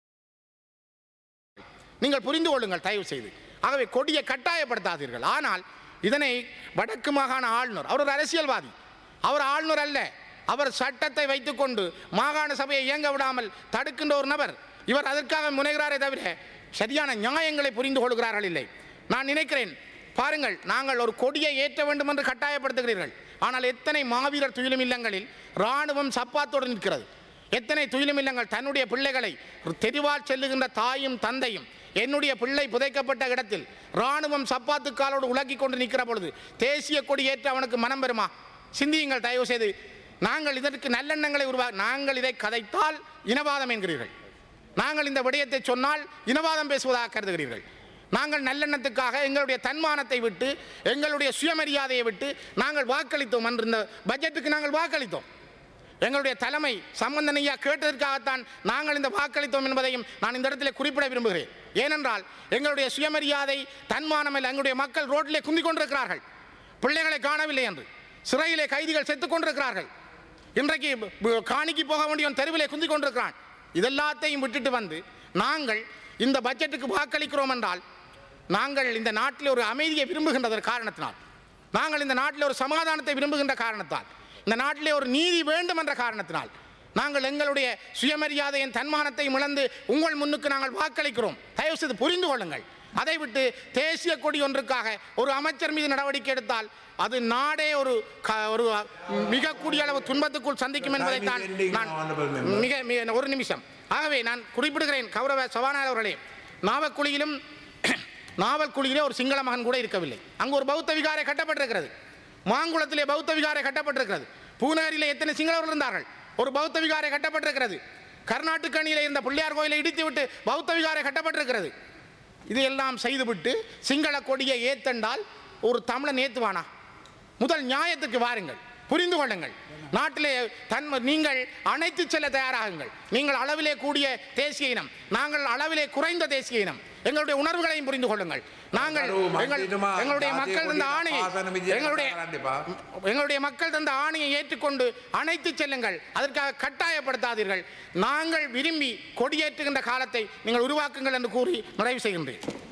நீங்கள் புரிந்து கொள்ளுங்கள் தயவு செய்து ஆகவே கொடியை கட்டாயப்படுத்தாதீர்கள் ஆனால் இதனை வடக்கு மாகாண ஆளுநர் அவர் ஒரு அரசியல்வாதி அவர் ஆளுநர் அல்ல அவர் சட்டத்தை வைத்துக்கொண்டு மாகாண சபையை இயங்க விடாமல் தடுக்கின்ற ஒரு நபர் இவர் அதற்காக முனைகிறாரே தவிர சரியான நியாயங்களை புரிந்து கொள்கிறார்கள் இல்லை நான் நினைக்கிறேன் பாருங்கள் நாங்கள் ஒரு கொடியை ஏற்ற வேண்டும் என்று கட்டாயப்படுத்துகிறீர்கள் ஆனால் எத்தனை மாவீரர் துயிலும் இல்லங்களில் இராணுவம் சப்பாத்தோடு நிற்கிறது எத்தனை துயிலும் இல்லங்கள் தன்னுடைய பிள்ளைகளை தெருவால் செல்லுகின்ற தாயும் தந்தையும் என்னுடைய பிள்ளை புதைக்கப்பட்ட இடத்தில் இராணுவம் சப்பாத்து காலோடு உலக்கி கொண்டு நிற்கிற பொழுது தேசிய கொடி ஏற்று அவனுக்கு மனம் பெறுமா சிந்தியுங்கள் தயவு செய்து நாங்கள் இதற்கு நல்லெண்ணங்களை உருவா நாங்கள் இதை கதைத்தால் இனவாதம் என்கிறீர்கள் நாங்கள் இந்த விடயத்தை சொன்னால் இனவாதம் பேசுவதாக கருதுகிறீர்கள் நாங்கள் நல்லெண்ணத்துக்காக எங்களுடைய தன்மானத்தை விட்டு எங்களுடைய சுயமரியாதையை விட்டு நாங்கள் வாக்களித்தோம் என்று இந்த பட்ஜெட்டுக்கு நாங்கள் வாக்களித்தோம் எங்களுடைய தலைமை சம்பந்தன் ஐயா கேட்டதற்காகத்தான் நாங்கள் இந்த வாக்களித்தோம் என்பதையும் நான் இந்த இடத்துல குறிப்பிட விரும்புகிறேன் ஏனென்றால் எங்களுடைய சுயமரியாதை தன்மானம் இல்லை எங்களுடைய மக்கள் ரோட்டிலே குந்திக் கொண்டிருக்கிறார்கள் பிள்ளைகளை காணவில்லை என்று சிறையிலே கைதிகள் செத்துக் கொண்டிருக்கிறார்கள் இன்றைக்கு ப- ப- காணிக்கு போக வேண்டியவன் தெருவிலே குந்திக் கொண்டிருக்கிறான் இதெல்லாத்தையும் விட்டுட்டு வந்து நாங்கள் இந்த பட்ஜெட்டுக்கு வாக்களிக்கிறோம் என்றால் நாங்கள் இந்த நாட்டில் ஒரு அமைதியை விரும்புகின்ற காரணத்தினால் நாங்கள் இந்த நாட்டில் ஒரு சமாதானத்தை விரும்புகின்ற காரணத்தால் இந்த நாட்டிலே ஒரு நீதி வேண்டும் என்ற காரணத்தினால் நாங்கள் எங்களுடைய சுயமரியாதையின் தன்மானத்தையும் இழந்து உங்கள் முன்னுக்கு நாங்கள் வாக்களிக்கிறோம் தயவு செய்து புரிந்து கொள்ளுங்கள் அதை விட்டு தேசிய கொடி ஒன்றுக்காக ஒரு அமைச்சர் மீது நடவடிக்கை எடுத்தால் அது நாடே ஒரு க- ஒரு மிக கூடிய அளவு துன்பத்துக்குள் சந்திக்கும் என்பதைத்தான் நான் மிக மிக ஒரு நிமிஷம் ஆகவே நான் குறிப்பிடுகிறேன் கௌரவ சபாநாயகர் அவர்களே நாவக்குழியிலும் நாவல்குழியிலே ஒரு சிங்கள மகன் கூட இருக்கவில்லை அங்கு ஒரு பௌத்த விகாரை கட்டப்பட்டிருக்கிறது மாங்குளத்திலே பௌத்த விகாரை கட்டப்பட்டிருக்கிறது பூநகரிலே எத்தனை சிங்களவர்கள் இருந்தார்கள் ஒரு பௌத்த விகாரை கட்டப்பட்டிருக்கிறது கர்நாட்டுக்கு அணியில் இருந்த பிள்ளையார் கோயிலை இடித்துவிட்டு பௌத்த விகாரை கட்டப்பட்டிருக்கிறது இதையெல்லாம் செய்துவிட்டு சிங்கள கொடியை ஏத்தண்டால் ஒரு தமிழன் ஏத்துவானா முதல் நியாயத்துக்கு வாருங்கள் புரிந்து கொள்ளுங்கள் நாட்டிலே தன் நீங்கள் அனைத்து செல்ல தயாராகுங்கள் நீங்கள் அளவிலே கூடிய தேசிய இனம் நாங்கள் அளவிலே குறைந்த தேசிய இனம் எங்களுடைய உணர்வுகளையும் புரிந்து கொள்ளுங்கள் நாங்கள் எங்கள் எங்களுடைய மக்கள் தந்த ஆணையை எங்களுடைய எங்களுடைய மக்கள் தந்த ஆணையை ஏற்றுக்கொண்டு அனைத்து செல்லுங்கள் அதற்காக கட்டாயப்படுத்தாதீர்கள் நாங்கள் விரும்பி கொடியேற்றுகின்ற காலத்தை நீங்கள் உருவாக்குங்கள் என்று கூறி நிறைவு செய்கின்றேன்